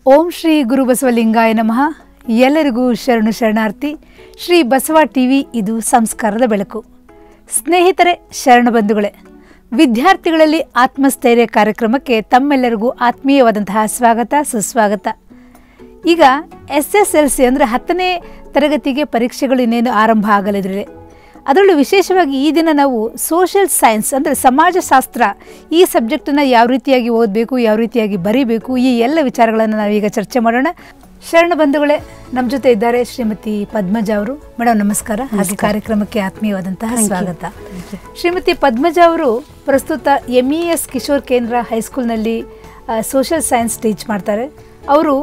ಓಂ ಶ್ರೀ ಗುರು ಬಸವಲಿಂಗಾಯ ನಮಃ ಎಲ್ಲರಿಗೂ ಶರಣು ಶರಣಾರ್ಥಿ ಶ್ರೀ ಬಸವ ಟಿವಿ ಇದು ಸಂಸ್ಕಾರದ ಬೆಳಕು ಸ್ನೇಹಿತರೆ ಶರಣ ಬಂಧುಗಳೇ ವಿದ್ಯಾರ್ಥಿಗಳಲ್ಲಿ ಆತ್ಮಸ್ಥೈರ್ಯ ಕಾರ್ಯಕ್ರಮಕ್ಕೆ ತಮ್ಮೆಲ್ಲರಿಗೂ ಆತ್ಮೀಯವಾದಂತಹ ಸ್ವಾಗತ ಸುಸ್ವಾಗತ ಈಗ ಎಸ್ ಎಸ್ ಎಲ್ ಸಿ ಅಂದರೆ ಹತ್ತನೇ ತರಗತಿಗೆ ಪರೀಕ್ಷೆಗಳು ಇನ್ನೇನು ಆರಂಭ ಆಗಲಿದ್ರೆ ಅದರಲ್ಲೂ ವಿಶೇಷವಾಗಿ ಈ ದಿನ ನಾವು ಸೋಷಿಯಲ್ ಸೈನ್ಸ್ ಅಂದರೆ ಸಮಾಜಶಾಸ್ತ್ರ ಈ ಸಬ್ಜೆಕ್ಟನ್ನು ಯಾವ ರೀತಿಯಾಗಿ ಓದಬೇಕು ಯಾವ ರೀತಿಯಾಗಿ ಬರೀಬೇಕು ಈ ಎಲ್ಲ ವಿಚಾರಗಳನ್ನು ನಾವೀಗ ಚರ್ಚೆ ಮಾಡೋಣ ಶರಣ ಬಂಧುಗಳೇ ನಮ್ಮ ಜೊತೆ ಇದ್ದಾರೆ ಶ್ರೀಮತಿ ಪದ್ಮಜ ಅವರು ಮೇಡಮ್ ನಮಸ್ಕಾರ ಹಾಗೆ ಕಾರ್ಯಕ್ರಮಕ್ಕೆ ಆತ್ಮೀಯವಾದಂತಹ ಸ್ವಾಗತ ಶ್ರೀಮತಿ ಪದ್ಮಜ ಅವರು ಪ್ರಸ್ತುತ ಎಮ್ ಇ ಎಸ್ ಕಿಶೋರ್ ಕೇಂದ್ರ ಹೈಸ್ಕೂಲ್ನಲ್ಲಿ ಸೋಷಿಯಲ್ ಸೈನ್ಸ್ ಟೀಚ್ ಮಾಡ್ತಾರೆ ಅವರು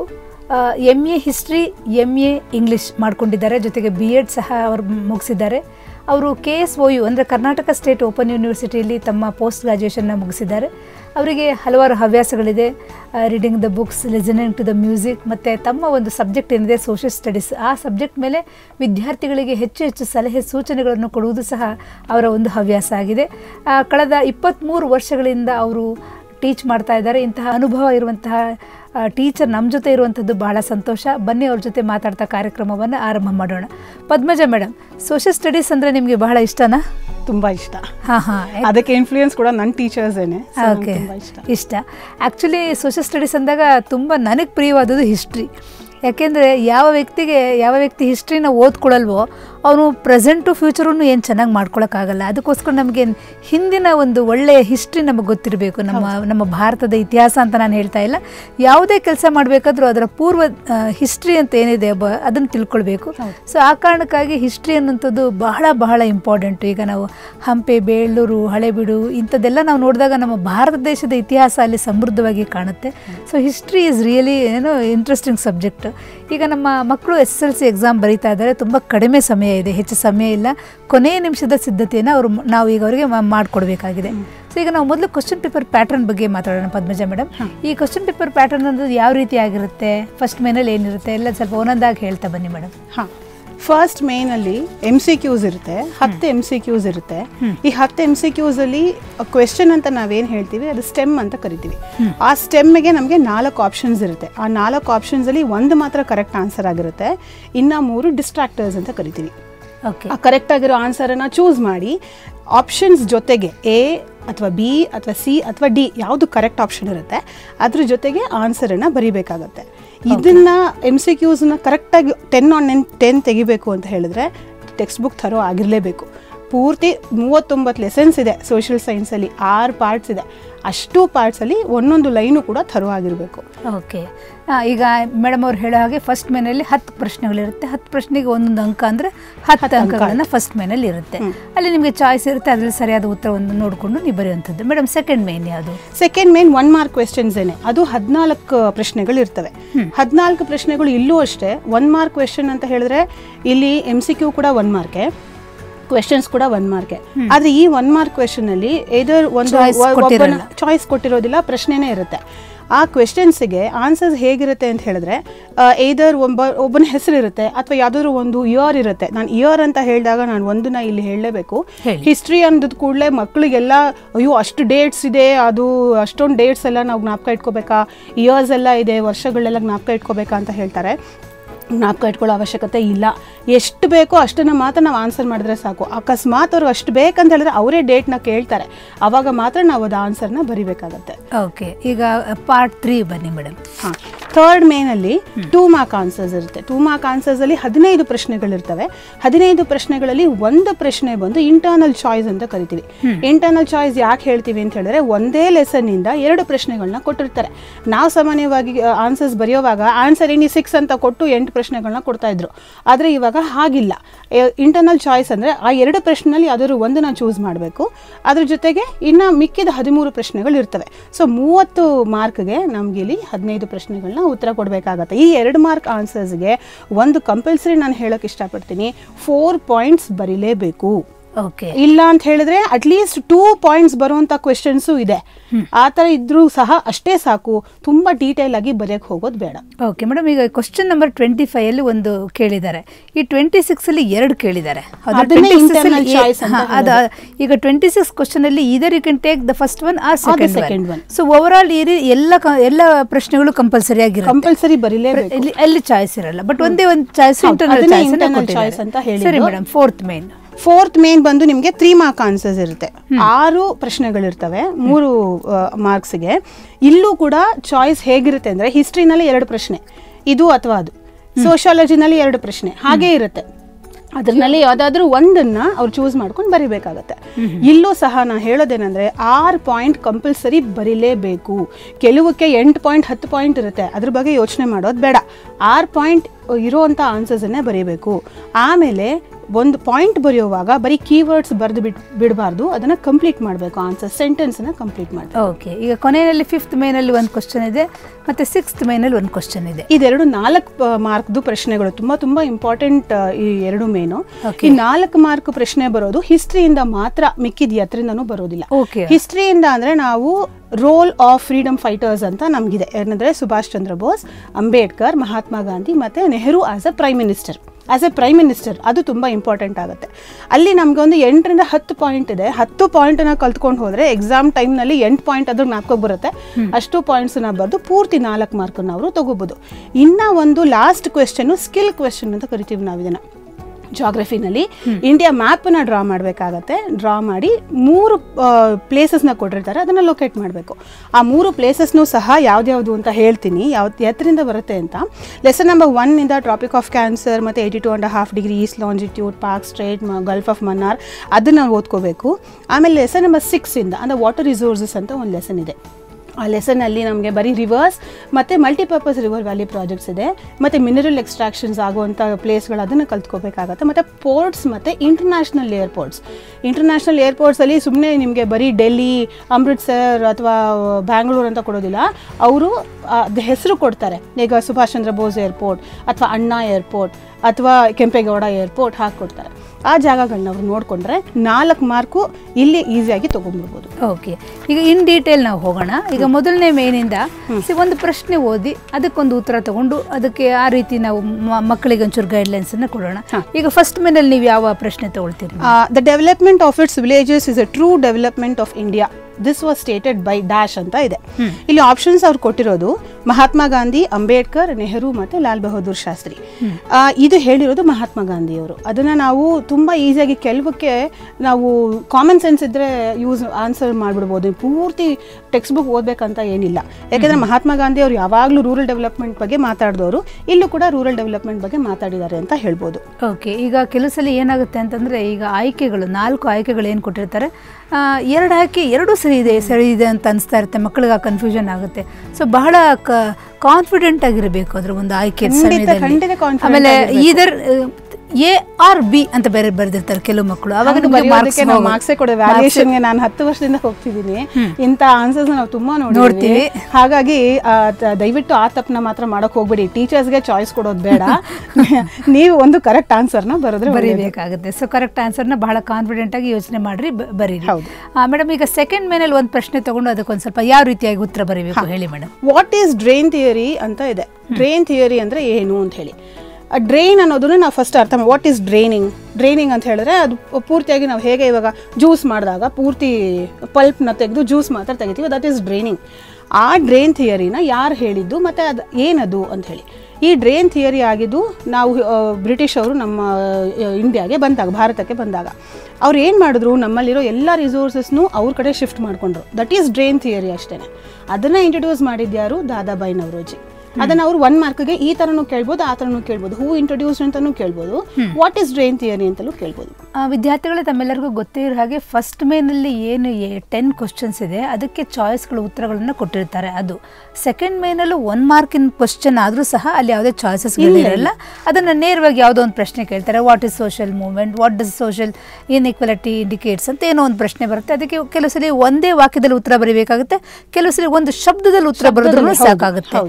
M A history M A English ಮಾಡ್ಕೊಂಡಿದ್ದಾರೆ ಜೊತೆಗೆ ಬಿ ಎಡ್ ಸಹ ಅವರು ಮುಗಿಸಿದ್ದಾರೆ ಅವರು ಕೆ ಎಸ್ ಒ ಯು ಅಂದರೆ ಕರ್ನಾಟಕ ಸ್ಟೇಟ್ ಓಪನ್ ಯೂನಿವರ್ಸಿಟಿಯಲ್ಲಿ ತಮ್ಮ ಪೋಸ್ಟ್ ಗ್ರಾಜ್ಯುಯೇಷನ್ನ ಮುಗಿಸಿದ್ದಾರೆ ಅವರಿಗೆ ಹಲವಾರು ಹವ್ಯಾಸಗಳಿದೆ reading the books listening to the music ಮತ್ತು ತಮ್ಮ ಒಂದು ಸಬ್ಜೆಕ್ಟ್ ಏನಿದೆ ಸೋಷಿಯಲ್ ಸ್ಟಡೀಸ್ ಆ ಸಬ್ಜೆಕ್ಟ್ ಮೇಲೆ ವಿದ್ಯಾರ್ಥಿಗಳಿಗೆ ಹೆಚ್ಚು ಹೆಚ್ಚು ಸಲಹೆ ಸೂಚನೆಗಳನ್ನು ಕೊಡುವುದು ಸಹ ಅವರ ಒಂದು ಹವ್ಯಾಸ ಆಗಿದೆ ಆ, ಕಳೆದ ಇಪ್ಪತ್ತ್ಮೂರು ವರ್ಷಗಳಿಂದ ಅವರು ಟೀಚ್ ಮಾಡ್ತಾ ಇದ್ದಾರೆ ಇಂತಹ ಅನುಭವ ಇರುವಂತಹ ಟೀಚರ್ ನಮ್ಮ ಜೊತೆ ಇರುವಂಥದ್ದು ಬಹಳ ಸಂತೋಷ ಬನ್ನಿ ಅವ್ರ ಜೊತೆ ಮಾತಾಡ್ತಾ ಕಾರ್ಯಕ್ರಮವನ್ನು ಆರಂಭ ಮಾಡೋಣ ಪದ್ಮಜ ಮೇಡಮ್ ಸೋಷಿಯಲ್ ಸ್ಟಡೀಸ್ ಅಂದರೆ ನಿಮಗೆ ಬಹಳ ಇಷ್ಟನಾ ತುಂಬಾ ಇಷ್ಟ ಹಾಂ ಹಾಂ ಅದಕ್ಕೆ ಇನ್ಫ್ಲೂಯೆನ್ಸ್ ಕೂಡ ನನ್ನ ಟೀಚರ್ಸೇನೆ ಓಕೆ ತುಂಬಾ ಇಷ್ಟ ಇಷ್ಟ ಆ್ಯಕ್ಚುಲಿ ಸೋಷಿಯಲ್ ಸ್ಟಡೀಸ್ ಅಂದಾಗ ತುಂಬ ನನಗೆ ಪ್ರಿಯವಾದದ್ದು ಹಿಸ್ಟ್ರಿ ಯಾಕೆಂದರೆ ಯಾವ ವ್ಯಕ್ತಿಗೆ ಯಾವ ವ್ಯಕ್ತಿ ಹಿಸ್ಟ್ರಿನ ಓದ್ಕೊಳಲ್ವೋ ಅವನು ಪ್ರೆಸೆಂಟು ಫ್ಯೂಚರನ್ನು ಏನು ಚೆನ್ನಾಗಿ ಮಾಡ್ಕೊಳಕ್ಕಾಗಲ್ಲ ಅದಕ್ಕೋಸ್ಕರ ನಮಗೆ ಹಿಂದಿನ ಒಂದು ಒಳ್ಳೆಯ ಹಿಸ್ಟ್ರಿ ನಮಗೆ ಗೊತ್ತಿರಬೇಕು ನಮ್ಮ ನಮ್ಮ ಭಾರತದ ಇತಿಹಾಸ ಅಂತ ನಾನು ಹೇಳ್ತಾ ಇಲ್ಲ ಯಾವುದೇ ಕೆಲಸ ಮಾಡಬೇಕಾದ್ರೂ ಅದರ ಪೂರ್ವ ಹಿಸ್ಟ್ರಿ ಅಂತ ಏನಿದೆ ಬ ಅದನ್ನು ತಿಳ್ಕೊಳ್ಬೇಕು ಸೊ ಆ ಕಾರಣಕ್ಕಾಗಿ ಹಿಸ್ಟ್ರಿ ಅನ್ನೋಂಥದ್ದು ಬಹಳ ಬಹಳ ಇಂಪಾರ್ಟೆಂಟು ಈಗ ನಾವು ಹಂಪೆ ಬೇಳೂರು ಹಳೆಬೀಡು ಇಂಥದ್ದೆಲ್ಲ ನಾವು ನೋಡಿದಾಗ ನಮ್ಮ ಭಾರತ ದೇಶದ ಇತಿಹಾಸ ಅಲ್ಲಿ ಸಮೃದ್ಧವಾಗಿ ಕಾಣುತ್ತೆ ಸೊ ಹಿಸ್ಟ್ರಿ ಈಸ್ ರಿಯಲಿ ಏನೋ ಇಂಟ್ರೆಸ್ಟಿಂಗ್ ಸಬ್ಜೆಕ್ಟ್ ಈಗ ನಮ್ಮ ಮಕ್ಕಳು ಎಸ್ ಎಲ್ ಸಿ ಎಕ್ಸಾಮ್ ಬರೀತಾ ಇದ್ದಾರೆ ತುಂಬ ಕಡಿಮೆ ಸಮಯ ಇದೆ ಹೆಚ್ಚು ಸಮಯ ಇಲ್ಲ ಕೊನೆಯ ನಿಮಿಷದ ಸಿದ್ಧತೆಯನ್ನು ಅವರು ನಾವು ಈಗ ಅವರಿಗೆ ಮಾಡಿಕೊಡ್ಬೇಕಾಗಿದೆ ಸೊ ಈಗ ನಾವು ಮೊದಲು ಕ್ವಶನ್ ಪೇಪರ್ ಪ್ಯಾಟರ್ನ್ ಬಗ್ಗೆ ಮಾತಾಡೋಣ ಪದ್ಮಜ ಮೇಡಮ್ ಈ ಕ್ವಶನ್ ಪೇಪರ್ ಪ್ಯಾಟರ್ನ್ ಅನ್ನೋದು ಯಾವ ರೀತಿ ಆಗಿರುತ್ತೆ ಫಸ್ಟ್ ಮೇನಲ್ಲಿ ಏನಿರುತ್ತೆ ಎಲ್ಲ ಸ್ವಲ್ಪ ಒಂದೊಂದಾಗಿ ಹೇಳ್ತಾ ಬನ್ನಿ ಮೇಡಮ್ ಹಾ ಫಸ್ಟ್ ಮೇನ್ ಅಲ್ಲಿ ಎಮ್ ಸಿ ಕ್ಯೂಸ್ ಇರುತ್ತೆ ಹತ್ತು ಎಮ್ ಸಿ ಕ್ಯೂಸ್ ಇರುತ್ತೆ ಈ ಹತ್ತು ಎಮ್ ಸಿ ಕ್ಯೂಸ್ ಅಲ್ಲಿ ಕ್ವೆಶನ್ ಅಂತ ನಾವೇನ್ ಹೇಳ್ತೀವಿ ಅದು ಸ್ಟೆಮ್ ಅಂತ ಕರಿತೀವಿ ಆ ಸ್ಟೆಮ್ಗೆ ನಮಗೆ ನಾಲ್ಕು ಆಪ್ಷನ್ಸ್ ಇರುತ್ತೆ ಆ ನಾಲ್ಕು ಆಪ್ಷನ್ಸ್ ಅಲ್ಲಿ ಒಂದು ಮಾತ್ರ ಕರೆಕ್ಟ್ ಆನ್ಸರ್ ಆಗಿರುತ್ತೆ ಇನ್ನ ಮೂರು ಡಿಸ್ಟ್ರಾಕ್ಟರ್ಸ್ ಅಂತ ಕರಿತೀವಿ ಓಕೆ ಆ ಕರೆಕ್ಟ್ ಆಗಿರೋ ಆನ್ಸರನ್ನು ಚೂಸ್ ಮಾಡಿ ಆಪ್ಷನ್ಸ್ ಜೊತೆಗೆ ಎ ಅಥವಾ ಬಿ ಅಥವಾ ಸಿ ಅಥವಾ ಡಿ ಯಾವುದು ಕರೆಕ್ಟ್ ಆಪ್ಷನ್ ಇರುತ್ತೆ ಅದ್ರ ಜೊತೆಗೆ ಆನ್ಸರನ್ನು ಬರಿಬೇಕಾಗತ್ತೆ ಇದನ್ನ ಎಮ್ ಸಿ ಕ್ಯೂಸ್ನ ಕರೆಕ್ಟಾಗಿ ಟೆನ್ ಆನ್ ನೆನ್ ಟೆನ್ ತೆಗಿಬೇಕು ಅಂತ ಹೇಳಿದ್ರೆ ಟೆಕ್ಸ್ಟ್ ಬುಕ್ ಥರೋ ಆಗಿರಲೇಬೇಕು ಪೂರ್ತಿ ಮೂವತ್ತೊಂಬತ್ತು ಲೆಸನ್ಸ್ ಇದೆ ಸೋಷಿಯಲ್ ಸೈನ್ಸಲ್ಲಿ ಆರು ಪಾರ್ಟ್ಸ್ ಇದೆ ಅಷ್ಟು ಪಾರ್ಟ್ಸಲ್ಲಿ ಒಂದೊಂದು ಲೈನು ಕೂಡ ಥರೋ ಆಗಿರಬೇಕು ಓಕೆ ಈಗ ಮೇಡಮ್ ಅವ್ರು ಹೇಳೋ ಹಾಗೆ ಫಸ್ಟ್ ಮೇನಲ್ಲಿ ಹತ್ತು ಪ್ರಶ್ನೆಗಳಿರುತ್ತೆ ಹತ್ತು ಪ್ರಶ್ನೆಗೆ ಒಂದೊಂದು ಅಂಕ ಅಂದರೆ ಹತ್ತು ಅಂಕಗಳನ್ನು ಫಸ್ಟ್ ಮೇನಲ್ಲಿ ಇರುತ್ತೆ ಅಲ್ಲಿ ನಿಮಗೆ ಚಾಯ್ಸ್ ಇರುತ್ತೆ ಅದರಲ್ಲಿ ಸರಿಯಾದ ಉತ್ತರವನ್ನು ನೋಡಿಕೊಂಡು ನೀವು ಬರೆಯುವಂಥದ್ದು ಮೇಡಮ್ ಸೆಕೆಂಡ್ ಮೇನ್ ಯಾವುದು second main one mark questions ಏನೆ ಅದು ಹದಿನಾಲ್ಕು ಪ್ರಶ್ನೆಗಳು ಇರ್ತವೆ ಹದಿನಾಲ್ಕು ಪ್ರಶ್ನೆಗಳು ಇಲ್ಲೂ ಅಷ್ಟೇ ಒನ್ ಮಾರ್ಕ್ ಕ್ವೆಶನ್ ಅಂತ ಹೇಳಿದ್ರೆ ಇಲ್ಲಿ ಎಮ್ ಸಿ ಕ್ಯೂ ಕೂಡ ಒನ್ ಮಾರ್ಕೆ ಕ್ವೆಶನ್ಸ್ ಕೂಡ ಒನ್ ಮಾರ್ಕೆ ಆದ್ರೆ ಈ ಒನ್ ಮಾರ್ಕ್ ಕ್ವೆಶನ್ ಅಲ್ಲಿ ಇದರ್ ಒಂದು Choice ಕೊಟ್ಟಿರಲ್ಲ. ಚಾಯ್ಸ್ ಕೊಟ್ಟಿರೋದಿಲ್ಲ ಪ್ರಶ್ನೆನೇ ಇರುತ್ತೆ ಆ ಕ್ವೆಶನ್ಸ್ಗೆ ಆನ್ಸರ್ಸ್ ಹೇಗಿರುತ್ತೆ ಅಂತ ಹೇಳಿದ್ರೆ ಏದರ್ ಒಬ್ಬ ಒಬ್ಬನ ಹೆಸರಿರುತ್ತೆ ಅಥವಾ ಯಾವುದಾದ್ರು ಒಂದು ಇಯರ್ ಇರುತ್ತೆ ನಾನು ಇಯರ್ ಅಂತ ಹೇಳಿದಾಗ ನಾನು ಒಂದನ್ನ ಇಲ್ಲಿ ಹೇಳಲೇಬೇಕು ಹೇಳಿ. ಹಿಸ್ಟ್ರಿ ಅಂದದ ಕೂಡಲೇ ಮಕ್ಕಳಿಗೆಲ್ಲ ಅಯ್ಯೋ ಅಷ್ಟು ಡೇಟ್ಸ್ ಇದೆ ಅದು ಅಷ್ಟೊಂದು ಡೇಟ್ಸ್ ಎಲ್ಲ ನಾವು ಜ್ಞಾಪಕ ಇಟ್ಕೋಬೇಕಾ ಇಯರ್ಸ್ ಎಲ್ಲ ಇದೆ ವರ್ಷಗಳೆಲ್ಲ ಜ್ಞಾಪಕ ಇಟ್ಕೋಬೇಕಾ ಅಂತ ಹೇಳ್ತಾರೆ ಜ್ಞಾಪಕ ಇಟ್ಕೊಳ್ಳೋ ಅವಶ್ಯಕತೆ ಇಲ್ಲ ಎಷ್ಟು ಬೇಕೋ ಅಷ್ಟನ್ನು ಮಾತ್ರ ನಾವು ಆನ್ಸರ್ ಮಾಡಿದ್ರೆ ಸಾಕು ಅಕಸ್ಮಾತ್ ಅವ್ರಿಗೆ ಅಷ್ಟು ಬೇಕಂತ ಹೇಳಿದ್ರೆ ಅವರೇ ಡೇಟ್ನ ಕೇಳ್ತಾರೆ ಅವಾಗ ಮಾತ್ರ ನಾವು ಅದು ಆನ್ಸರ್ನ ಬರಿಬೇಕಾಗತ್ತೆ ಓಕೆ ಈಗ ಪಾರ್ಟ್ ತ್ರೀ ಬನ್ನಿ ಮೇಡಮ್ ಹಾಂ ಥರ್ಡ್ ಮೇನಲ್ಲಿ ಟೂ ಮಾರ್ಕ್ ಆನ್ಸರ್ಸ್ ಇರುತ್ತೆ ಟೂ ಮಾರ್ಕ್ ಆನ್ಸರ್ಸಲ್ಲಿ ಹದಿನೈದು ಪ್ರಶ್ನೆಗಳಿರ್ತವೆ ಹದಿನೈದು ಪ್ರಶ್ನೆಗಳಲ್ಲಿ ಒಂದು ಪ್ರಶ್ನೆ ಬಂದು ಇಂಟರ್ನಲ್ ಚಾಯ್ಸ್ ಅಂತ ಕರಿತೀವಿ ಇಂಟರ್ನಲ್ ಚಾಯ್ಸ್ ಯಾಕೆ ಹೇಳ್ತೀವಿ ಅಂತ ಹೇಳಿದ್ರೆ ಒಂದೇ ಲೆಸನ್ನಿಂದ ಎರಡು ಪ್ರಶ್ನೆಗಳನ್ನ ಕೊಟ್ಟಿರ್ತಾರೆ ನಾವು ಸಾಮಾನ್ಯವಾಗಿ ಆನ್ಸರ್ಸ್ ಬರೆಯುವಾಗ ಆನ್ಸರ್ ಎನಿ ಸಿಕ್ಸ್ ಅಂತ ಕೊಟ್ಟು ಎಂಟು ಪ್ರಶ್ನೆಗಳನ್ನ ಕೊಡ್ತಾ ಇದ್ರು ಆದರೆ ಇವಾಗ ಹಾಗಿಲ್ಲ ಇಂಟರ್ನಲ್ ಚಾಯ್ಸ್ ಅಂದರೆ ಆ ಎರಡು ಪ್ರಶ್ನೆಯಲ್ಲಿ ಯಾವ್ದಾದ್ರು ಒಂದನ್ನ ಚೂಸ್ ಮಾಡಬೇಕು ಅದ್ರ ಜೊತೆಗೆ ಇನ್ನು ಮಿಕ್ಕಿದ ಹದಿಮೂರು ಪ್ರಶ್ನೆಗಳು ಇರ್ತವೆ ಸೊ ಮೂವತ್ತು ಮಾರ್ಕ್ಗೆ ನಮ್ಗೆ ಇಲ್ಲಿ ಹದಿನೈದು ಪ್ರಶ್ನೆಗಳನ್ನ ಉತ್ತರ ಕೊಡಬೇಕಾಗತ್ತೆ ಈ ಎರಡು ಮಾರ್ಕ್ ಆನ್ಸರ್ಸ್ಗೆ ಒಂದು ಕಂಪಲ್ಸರಿ ನಾನು ಹೇಳೋಕೆ ಇಷ್ಟಪಡ್ತೀನಿ ಫೋರ್ ಪಾಯಿಂಟ್ಸ್ ಬರೀಲೇಬೇಕು ಓಕೆ ಇಲ್ಲ ಅಂತ ಹೇಳಿದ್ರೆ ಅಟ್ಲೀಸ್ಟ್ ಟೂ ಪಾಯಿಂಟ್ಸ್ ಬರುವಂತ ಕ್ವೆಶನ್ಸು ಇದೆ ಆ ತರ ಇದ್ರೂ ಸಹ ಅಷ್ಟೇ ಸಾಕು ತುಂಬಾ ಡೀಟೇಲ್ ಆಗಿ ಬರೆಯಕ್ ಹೋಗೋದು ಬೇಡ ಓಕೆ ಮೇಡಮ್ ಈಗ ಕ್ವಶನ್ ನಂಬರ್ ಟ್ವೆಂಟಿ ಫೈವ್ ಅಲ್ಲಿ ಒಂದು ಕೇಳಿದ್ದಾರೆ ಈ ಟ್ವೆಂಟಿ ಸಿಕ್ಸ್ ಅಲ್ಲಿ ಎರಡು ಕೇಳಿದ್ದಾರೆ ಹೌದಾ? ಅದನ್ನೇ 26 internal ಅಲ್ಲಿ choice ಅಂತ ಹಾ, ಅದ ಈಗ ಟ್ವೆಂಟಿ ಸಿಕ್ಸ್ ಕ್ವಶನ್ ಅಲ್ಲಿ either you can take the first one or second second one. One so over all ಈ ರೀ- ಎಲ್ಲ ಕ- ಎಲ್ಲ ಪ್ರಶ್ನೆಗಳು ಕಂಪಲ್ಸರಿ ಆಗಿರುತ್ತೆ ಕಂಪಲ್ಸರಿ ಬರೀಲೇಬೇಕು ಇಲ್ಲಿ ಅಲ್ಲಿ ಚಾಯ್ಸ್ ಇರಲ್ಲ ಬಟ್ ಒಂದೇ ಒಂದು ಚಾಯ್ಸ್ ಹೌದು, ಇಂಟರ್ನಲ್ ಅದನ್ನೇ ಚಾಯ್ಸ್ internal choice ಅಂತ ಹೇಳಿದ್ದು. ಸರಿ madam fourth main fourth main ಬಂದು ನಿಮಗೆ ತ್ರೀ ಮಾರ್ಕ್ ಆನ್ಸರ್ಸ್ ಇರುತ್ತೆ ಆರು ಪ್ರಶ್ನೆಗಳಿರ್ತವೆ ಮೂರು ಮಾರ್ಕ್ಸ್ಗೆ ಇಲ್ಲೂ ಕೂಡ ಚಾಯ್ಸ್ ಹೇಗಿರುತ್ತೆ ಅಂದ್ರೆ ಹಿಸ್ಟ್ರಿನಲ್ಲಿ ಎರಡು ಪ್ರಶ್ನೆ ಇದು ಅಥವಾ ಅದು ಸೋಷಿಯಾಲಜಿನಲ್ಲಿ ಎರಡು ಪ್ರಶ್ನೆ ಹಾಗೇ ಇರುತ್ತೆ ಅದ್ರಲ್ಲಿ ಯಾವ್ದಾದ್ರು ಒಂದನ್ನ ಅವ್ರು ಚೂಸ್ ಮಾಡ್ಕೊಂಡು ಬರಿಬೇಕಾಗತ್ತೆ ಇಲ್ಲೂ ಸಹ ನಾನು ಹೇಳೋದೇನಂದ್ರೆ ಆರು ಪಾಯಿಂಟ್ ಕಂಪಲ್ಸರಿ ಬರಿಲೇಬೇಕು ಕೆಲವಕ್ಕೆ ಎಂಟು ಪಾಯಿಂಟ್ ಹತ್ತು ಪಾಯಿಂಟ್ ಇರುತ್ತೆ ಅದ್ರ ಬಗ್ಗೆ ಯೋಚನೆ ಮಾಡೋದು ಬೇಡ ಆರು ಪಾಯಿಂಟ್ ಇರುವಂಥ ಆನ್ಸರ್ಸನ್ನೇ ಬರೀಬೇಕು ಆಮೇಲೆ ಒಂದು ಪಾಯಿಂಟ್ ಬರೆಯುವಾಗ ಬರೀ ಕೀವರ್ಡ್ಸ್ ಬರೆದು ಬಿಟ್ ಬಿಡಬಾರ್ದು ಅದನ್ನ ಕಂಪ್ಲೀಟ್ ಮಾಡಬೇಕು ಆನ್ಸರ್ ಸೆಂಟೆನ್ಸ್ನ ಕಂಪ್ಲೀಟ್ ಮಾಡಬೇಕು ಓಕೆ ಈಗ ಕೊನೆಯಲ್ಲಿ ಫಿಫ್ತ್ ಮೇನಲ್ಲಿ ಒಂದು ಕ್ವಶನ್ ಇದೆ ಮತ್ತೆ ಸಿಕ್ಸ್ತ್ ಮೇನಲ್ಲಿ ಒಂದು ಕ್ವಶನ್ ಇದೆ ಇದೆರಡು ನಾಲ್ಕು ಮಾರ್ಕ್ದು ಪ್ರಶ್ನೆಗಳು ತುಂಬಾ ತುಂಬಾ ಇಂಪಾರ್ಟೆಂಟ್ ಈ ಎರಡು ಮೇನು Okay. ಈ ನಾಲ್ಕು ಮಾರ್ಕ್ ಪ್ರಶ್ನೆ ಬರೋದು ಹಿಸ್ಟ್ರಿಯಿಂದ ಮಾತ್ರ ಮಿಕ್ಕಿದ ಎತ್ತರಿಂದನೂ ಬರೋದಿಲ್ಲ ಓಕೆ ಹಿಸ್ಟ್ರಿಯಿಂದ ಅಂದ್ರೆ ನಾವು ರೋಲ್ ಆಫ್ ಫ್ರೀಡಮ್ ಫೈಟರ್ಸ್ ಅಂತ ನಮಗಿದೆ ಏನಂದ್ರೆ ಸುಭಾಷ್ ಚಂದ್ರ ಬೋಸ್ ಅಂಬೇಡ್ಕರ್ ಮಹಾತ್ಮ ಗಾಂಧಿ ಮತ್ತೆ Nehru as a prime minister as a prime minister ಅದು ತುಂಬ ಇಂಪಾರ್ಟೆಂಟ್ ಆಗುತ್ತೆ ಅಲ್ಲಿ ನಮ್ಗೆ ಒಂದು ಎಂಟರಿಂದ ಹತ್ತು ಪಾಯಿಂಟ್ ಇದೆ ಹತ್ತು ಪಾಯಿಂಟನ್ನ ಕಲ್ತ್ಕೊಂಡು ಹೋದ್ರೆ ಎಕ್ಸಾಮ್ ಟೈಮ್ನಲ್ಲಿ ಎಂಟು ಪಾಯಿಂಟ್ ಅದ್ರ ಜ್ಞಾಪಕ ಬರುತ್ತೆ ಅಷ್ಟು ಪಾಯಿಂಟ್ಸನ್ನ ಬರೆದು ಪೂರ್ತಿ ನಾಲ್ಕು ಮಾರ್ಕನ್ನು ಅವರು ತಗೋಬೋದು ಇನ್ನ ಒಂದು ಲಾಸ್ಟ್ ಕ್ವೆಶನ್ ಸ್ಕಿಲ್ ಕ್ವೆಶನ್ ಅಂತ ಕರಿತೀವಿ ನಾವು ಇದನ್ನ ಜಾಗ್ರಫಿನಲ್ಲಿ ಇಂಡಿಯಾ ಮ್ಯಾಪನ್ನ ಡ್ರಾ ಮಾಡಬೇಕಾಗತ್ತೆ ಡ್ರಾ ಮಾಡಿ ಮೂರು ಪ್ಲೇಸಸ್ನ ಕೊಟ್ಟಿರ್ತಾರೆ ಅದನ್ನು ಲೊಕೇಟ್ ಮಾಡಬೇಕು ಆ ಮೂರು ಪ್ಲೇಸಸ್ನೂ ಸಹ ಯಾವ್ದ್ಯಾವುದು ಅಂತ ಹೇಳ್ತೀನಿ ಯಾವ ಎತ್ತರಿಂದ ಬರುತ್ತೆ ಅಂತ ಲೆಸನ್ ನಂಬರ್ ಒನ್ನಿಂದ ಟ್ರಾಪಿಕ್ ಆಫ್ ಕ್ಯಾನ್ಸರ್ ಮತ್ತು eighty two and half degree east longitude Palk strait gulf of Mannar ಅದನ್ನು ಓದ್ಕೋಬೇಕು ಆಮೇಲೆ ಲೆಸನ್ ನಂಬರ್ ಸಿಕ್ಸಿಂದ ಅಂದರೆ ವಾಟರ್ ರಿಸೋರ್ಸಸ್ ಅಂತ ಒಂದು ಲೆಸನ್ ಇದೆ ಆ ಲೆಸನಲ್ಲಿ ನಮಗೆ ಬರೀ ರಿವರ್ಸ್ ಮತ್ತು ಮಲ್ಟಿಪರ್ಪಸ್ ರಿವರ್ ವ್ಯಾಲಿ ಪ್ರಾಜೆಕ್ಟ್ಸ್ ಇದೆ ಮತ್ತು ಮಿನರಲ್ ಎಕ್ಸ್ಟ್ರಾಕ್ಷನ್ಸ್ ಆಗುವಂಥ ಪ್ಲೇಸ್ಗಳು ಅದನ್ನು ಕಲ್ತ್ಕೋಬೇಕಾಗತ್ತೆ ಮತ್ತು ಪೋರ್ಟ್ಸ್ ಮತ್ತು ಇಂಟರ್ನ್ಯಾಷನಲ್ ಏರ್ಪೋರ್ಟ್ಸ್ ಇಂಟರ್ನ್ಯಾಷನಲ್ ಏರ್ಪೋರ್ಟ್ಸಲ್ಲಿ ಸುಮ್ಮನೆ ನಿಮಗೆ ಬರೀ ಡೆಲ್ಲಿ ಅಮೃತ್ಸರ್ ಅಥವಾ ಬ್ಯಾಂಗ್ಳೂರ್ ಅಂತ ಕೊಡೋದಿಲ್ಲ ಅವರು ಅದು ಹೆಸರು ಕೊಡ್ತಾರೆ ಈಗ ಸುಭಾಷ್ ಚಂದ್ರ ಬೋಸ್ ಏರ್ಪೋರ್ಟ್ ಅಥವಾ ಅಣ್ಣಾ ಏರ್ಪೋರ್ಟ್ ಅಥವಾ ಕೆಂಪೇಗೌಡ ಏರ್ಪೋರ್ಟ್ ಹಾಕ್ಕೊಡ್ತಾರೆ ಆ ಜಾಗಗಳನ್ನ ಅವ್ರು ನೋಡಿಕೊಂಡ್ರೆ ನಾಲ್ಕು ಮಾರ್ಕು ಇಲ್ಲಿ ಈಸಿಯಾಗಿ ತೊಗೊಂಡ್ಬಿಡ್ಬೋದು ಓಕೆ ಈಗ ಇನ್ ಡೀಟೇಲ್ ನಾವು ಹೋಗೋಣ ಈಗ ಮೊದಲನೇ ಮೇನಿಂದ ಸಿ ಒಂದು ಪ್ರಶ್ನೆ ಓದಿ ಅದಕ್ಕೊಂದು ಉತ್ತರ ತಗೊಂಡು ಅದಕ್ಕೆ ಆ ರೀತಿ ನಾವು ಮ- ಮಕ್ಕಳಿಗೆ ಒಂಚೂರು ಗೈಡ್ಲೈನ್ಸ್ ಅನ್ನ ಕೊಡೋಣ ಹಾ. ಈಗ ಫಸ್ಟ್ ಮೇನಲ್ಲಿ ನೀವು ಯಾವ ಪ್ರಶ್ನೆ ತಗೊಳ್ತೀರಿ the development of its villages is a true development of India this was stated by dash ಅಂತ ಇದೆ ಇಲ್ಲಿ ಆಪ್ಷನ್ಸ್ ಅವ್ರು ಕೊಟ್ಟಿರೋದು ಮಹಾತ್ಮ ಗಾಂಧಿ ಅಂಬೇಡ್ಕರ್ ನೆಹರು ಮತ್ತೆ ಲಾಲ್ ಬಹದ್ದೂರ್ ಶಾಸ್ತ್ರಿ ಆ, ಇದು ಹೇಳಿರೋದು ಮಹಾತ್ಮ ಗಾಂಧಿ ಅವರು ಅದನ್ನ ನಾವು ತುಂಬಾ ಈಸಿಯಾಗಿ ಕೆಲವಕ್ಕೆ ನಾವು ಕಾಮನ್ ಸೆನ್ಸ್ ಇದ್ರೆ ಯೂಸ್ ಆನ್ಸರ್ ಮಾಡ್ಬಿಡ್ಬೋದು ಪೂರ್ತಿ ಟೆಕ್ಸ್ಟ್ ಬುಕ್ ಓದ್ಬೇಕಂತ ಏನಿಲ್ಲ ಯಾಕಂದ್ರೆ ಮಹಾತ್ಮ ಗಾಂಧಿ ಅವರು ಯಾವಾಗಲೂ ರೂರಲ್ ಡೆವಲಪ್ಮೆಂಟ್ ಬಗ್ಗೆ ಮಾತಾಡಿದವರು ಇಲ್ಲೂ ಕೂಡ ರೂರಲ್ ಡೆವಲಪ್ಮೆಂಟ್ ಬಗ್ಗೆ ಮಾತಾಡಿದ್ದಾರೆ ಅಂತ ಹೇಳ್ಬೋದು ಓಕೆ ಈಗ ಕೆಲವು ಸಲ ಏನಾಗುತ್ತೆ ಅಂತಂದರೆ ಈಗ ಆಯ್ಕೆಗಳು ನಾಲ್ಕು ಆಯ್ಕೆಗಳು ಏನು ಕೊಟ್ಟಿರ್ತಾರೆ ಆ, ಎರಡು ಆಯ್ಕೆ ಎರಡೂ ಸರಿ ಇದೆ ಸರಿ ಇದೆ ಅಂತ ಅನಿಸ್ತಾ ಇರುತ್ತೆ ಮಕ್ಕಳಿಗೆ ಆ ಕನ್ಫ್ಯೂಷನ್ ಆಗುತ್ತೆ ಸೊ ಬಹಳ ಕಾನ್ಫಿಡೆಂಟ್ ಆಗಿರಬೇಕು ಅದ್ರ ಒಂದು ಆಯ್ಕೆ ಖಂಡಿತ, ಸಮಯದಲ್ಲಿ ಖಂಡಿತ confident ಆಮೇಲೆ ಆಗಿರ್ಬೇಕು. ಇದರ್ ಎ ಆರ್ ಬಿ ಅಂತ ಬೇರೆ ಬರೆದಿರ್ತಾರೆ ಕೆಲವು ಮಕ್ಕಳು ಅವಾಗ ಹಂಗ್ ನಿಮ್ಗೆ marks ಬರೆಯೋದಕ್ಕೆ ನಾವು ಹೋಗು- ಮಾರ್ಕ್ಸೇ ಕೊಡೋ marks ವ್ಯಾಲ್ಯೂಷನ್ಗೆ ನಾನು ಹತ್ತು ವರ್ಷದಿಂದ ಹೋಗ್ತಿದ್ದೀನಿ ಇಂಥ ಆನ್ಸರ್ಸ್ ನಾವು ತುಂಬಾ ನೋಡ್ತೀವಿ. ನೋಡ್ತೀವಿ ಹಾಗಾಗಿ ಆ, ತ- ದಯವಿಟ್ಟು ಆ ತಪ್ಪನ್ನ ಮಾತ್ರ ಮಾಡಕ್ ಹೋಗ್ಬೇಡಿ ಟೀಚರ್ಸ್ಗೆ ಚಾಯ್ಸ್ ಕೊಡೋದು ಬೇಡ ನೀವು ಒಂದು ಕರೆಕ್ಟ್ ಆನ್ಸರ್ನ ಬರೆದ್ರೆ ಒಳ್ಳೇದು. ಬರೀಬೇಕಾಗುತ್ತೆ ಸೊ ಕರೆಕ್ಟ್ ಆನ್ಸರ್ನ ಬಹಳ ಕಾನ್ಫಿಡೆಂಟ್ ಆಗಿ ಯೋಚನೆ ಮಾಡ್ರಿ ಬ- ಬರೀರಿ ಹೌದು. ಮೇಡಮ್ ಈಗ ಸೆಕೆಂಡ್ ಮೇನಲ್ಲಿ ಒಂದು ಪ್ರಶ್ನೆ ತಗೊಂಡು ಅದಕ್ಕೊಂದು ಸ್ವಲ್ಪ ಯಾವ ರೀತಿಯಾಗಿ ಉತ್ತರ ಬರೀಬೇಕು ಹೇಳಿ madam what is drain theory ಅಂತ ಇದೆ ಡ್ರೈನ್ ಥಿಯರಿ ಅಂದ್ರೆ ಏನು ಅಂತ ಹೇಳಿ ಡ್ರೈನ್ ಅನ್ನೋದನ್ನ ನಾವು ಫಸ್ಟ್ ಅರ್ಥ ಮಾಡಿ ವಾಟ್ ಈಸ್ ಡ್ರೈನಿಂಗ್ ಡ್ರೈನಿಂಗ್ ಅಂತ ಹೇಳಿದ್ರೆ ಅದು ಪೂರ್ತಿಯಾಗಿ ನಾವು ಹೇಗೆ ಇವಾಗ ಜ್ಯೂಸ್ ಮಾಡಿದಾಗ ಪೂರ್ತಿ ಪಲ್ಪ್ನ ತೆಗೆದು ಜ್ಯೂಸ್ ಮಾತ್ರ ತೆಗಿತೀವಿ ದಟ್ ಈಸ್ ಡ್ರೈನಿಂಗ್ ಆ ಡ್ರೈನ್ ಥಿಯರಿನ ಯಾರು ಹೇಳಿದ್ದು ಮತ್ತು ಅದು ಏನದು ಅಂತ ಹೇಳಿ ಈ ಡ್ರೈನ್ ಥಿಯರಿ ಆಗಿದ್ದು ನಾವು ಆ, ಬ್ರಿಟಿಷ್ ಅವರು ನಮ್ಮ ಆ, ಇಂಡಿಯಾಗೆ ಬಂದಾಗ ಭಾರತಕ್ಕೆ ಬಂದಾಗ ಅವ್ರು ಏನು ಮಾಡಿದ್ರು ನಮ್ಮಲ್ಲಿರೋ ಎಲ್ಲ ರಿಸೋರ್ಸಸ್ನು ಅವ್ರ ಕಡೆ ಶಿಫ್ಟ್ ಮಾಡ್ಕೊಂಡ್ರು ದಟ್ ಈಸ್ ಡ್ರೈನ್ ಥಿಯರಿ ಅಷ್ಟೇ ಅದನ್ನು ಇಂಟ್ರೊಡ್ಯೂಸ್ ಮಾಡಿದ್ಯಾರು ದಾದಾಬಾಯಿ ನವರೋಜಿ ಅದನ್ನ ಅವ್ರು ಒನ್ ಮಾರ್ಕ್ಗೆ ಈ ಥರನೂ ಕೇಳ್ಬೋದು ಆ ಥರನೂ ಕೇಳ್ಬೋದು ಹೂ ಇಂಟ್ರೊಡ್ಯೂಸ್ ಅಂತಲೂ ಕೇಳ್ಬೋದು ವಾಟ್ ಈಸ್ ಡ್ರೈನ್ ಥಿಯರಿ ಅಂತಲೂ ಕೇಳ್ಬೋದು ಆ, ವಿದ್ಯಾರ್ಥಿಗಳೇ ತಮ್ಮೆಲ್ಲರಿಗೂ ಗೊತ್ತೇ ಇರೋ ಹಾಗೆ ಫಸ್ಟ್ ಮೇನಲ್ಲಿ ಏನು ಟೆನ್ ಕ್ವಶನ್ಸ್ ಇದೆ ಅದಕ್ಕೆ ಚಾಯ್ಸ್ಗಳು ಉತ್ತರಗಳನ್ನು ಕೊಟ್ಟಿರ್ತಾರೆ ಅದು ಸೆಕೆಂಡ್ ಮೇನಲ್ಲೂ ಒನ್ ಮಾರ್ಕಿನ ಕ್ವಶನ್ ಆದರೂ ಸಹ ಅಲ್ಲಿ ಯಾವುದೇ ಚಾಯ್ಸಸ್ಗಳಿರಲ್ಲ ಅದನ್ನು ನೇರವಾಗಿ ಯಾವುದೋ ಒಂದು ಪ್ರಶ್ನೆ ಕೇಳ್ತಾರೆ what is social movement what does social inequality indicates ಅಂತ ಏನೋ ಒಂದು ಪ್ರಶ್ನೆ ಬರುತ್ತೆ ಅದಕ್ಕೆ ಕೆಲವು ಸಲ ಒಂದೇ ವಾಕ್ಯದಲ್ಲಿ ಉತ್ತರ ಬರೀಬೇಕಾಗುತ್ತೆ ಕೆಲವು ಸಲ ಒಂದು ಶಬ್ದದಲ್ಲಿ ಉತ್ತರ ಬರೆದ್ರೂ ಹೌದು, ಸಾಕಾಗುತ್ತೆ ಹೌದು, ಹೌದು. ಸೊ ಒಂದು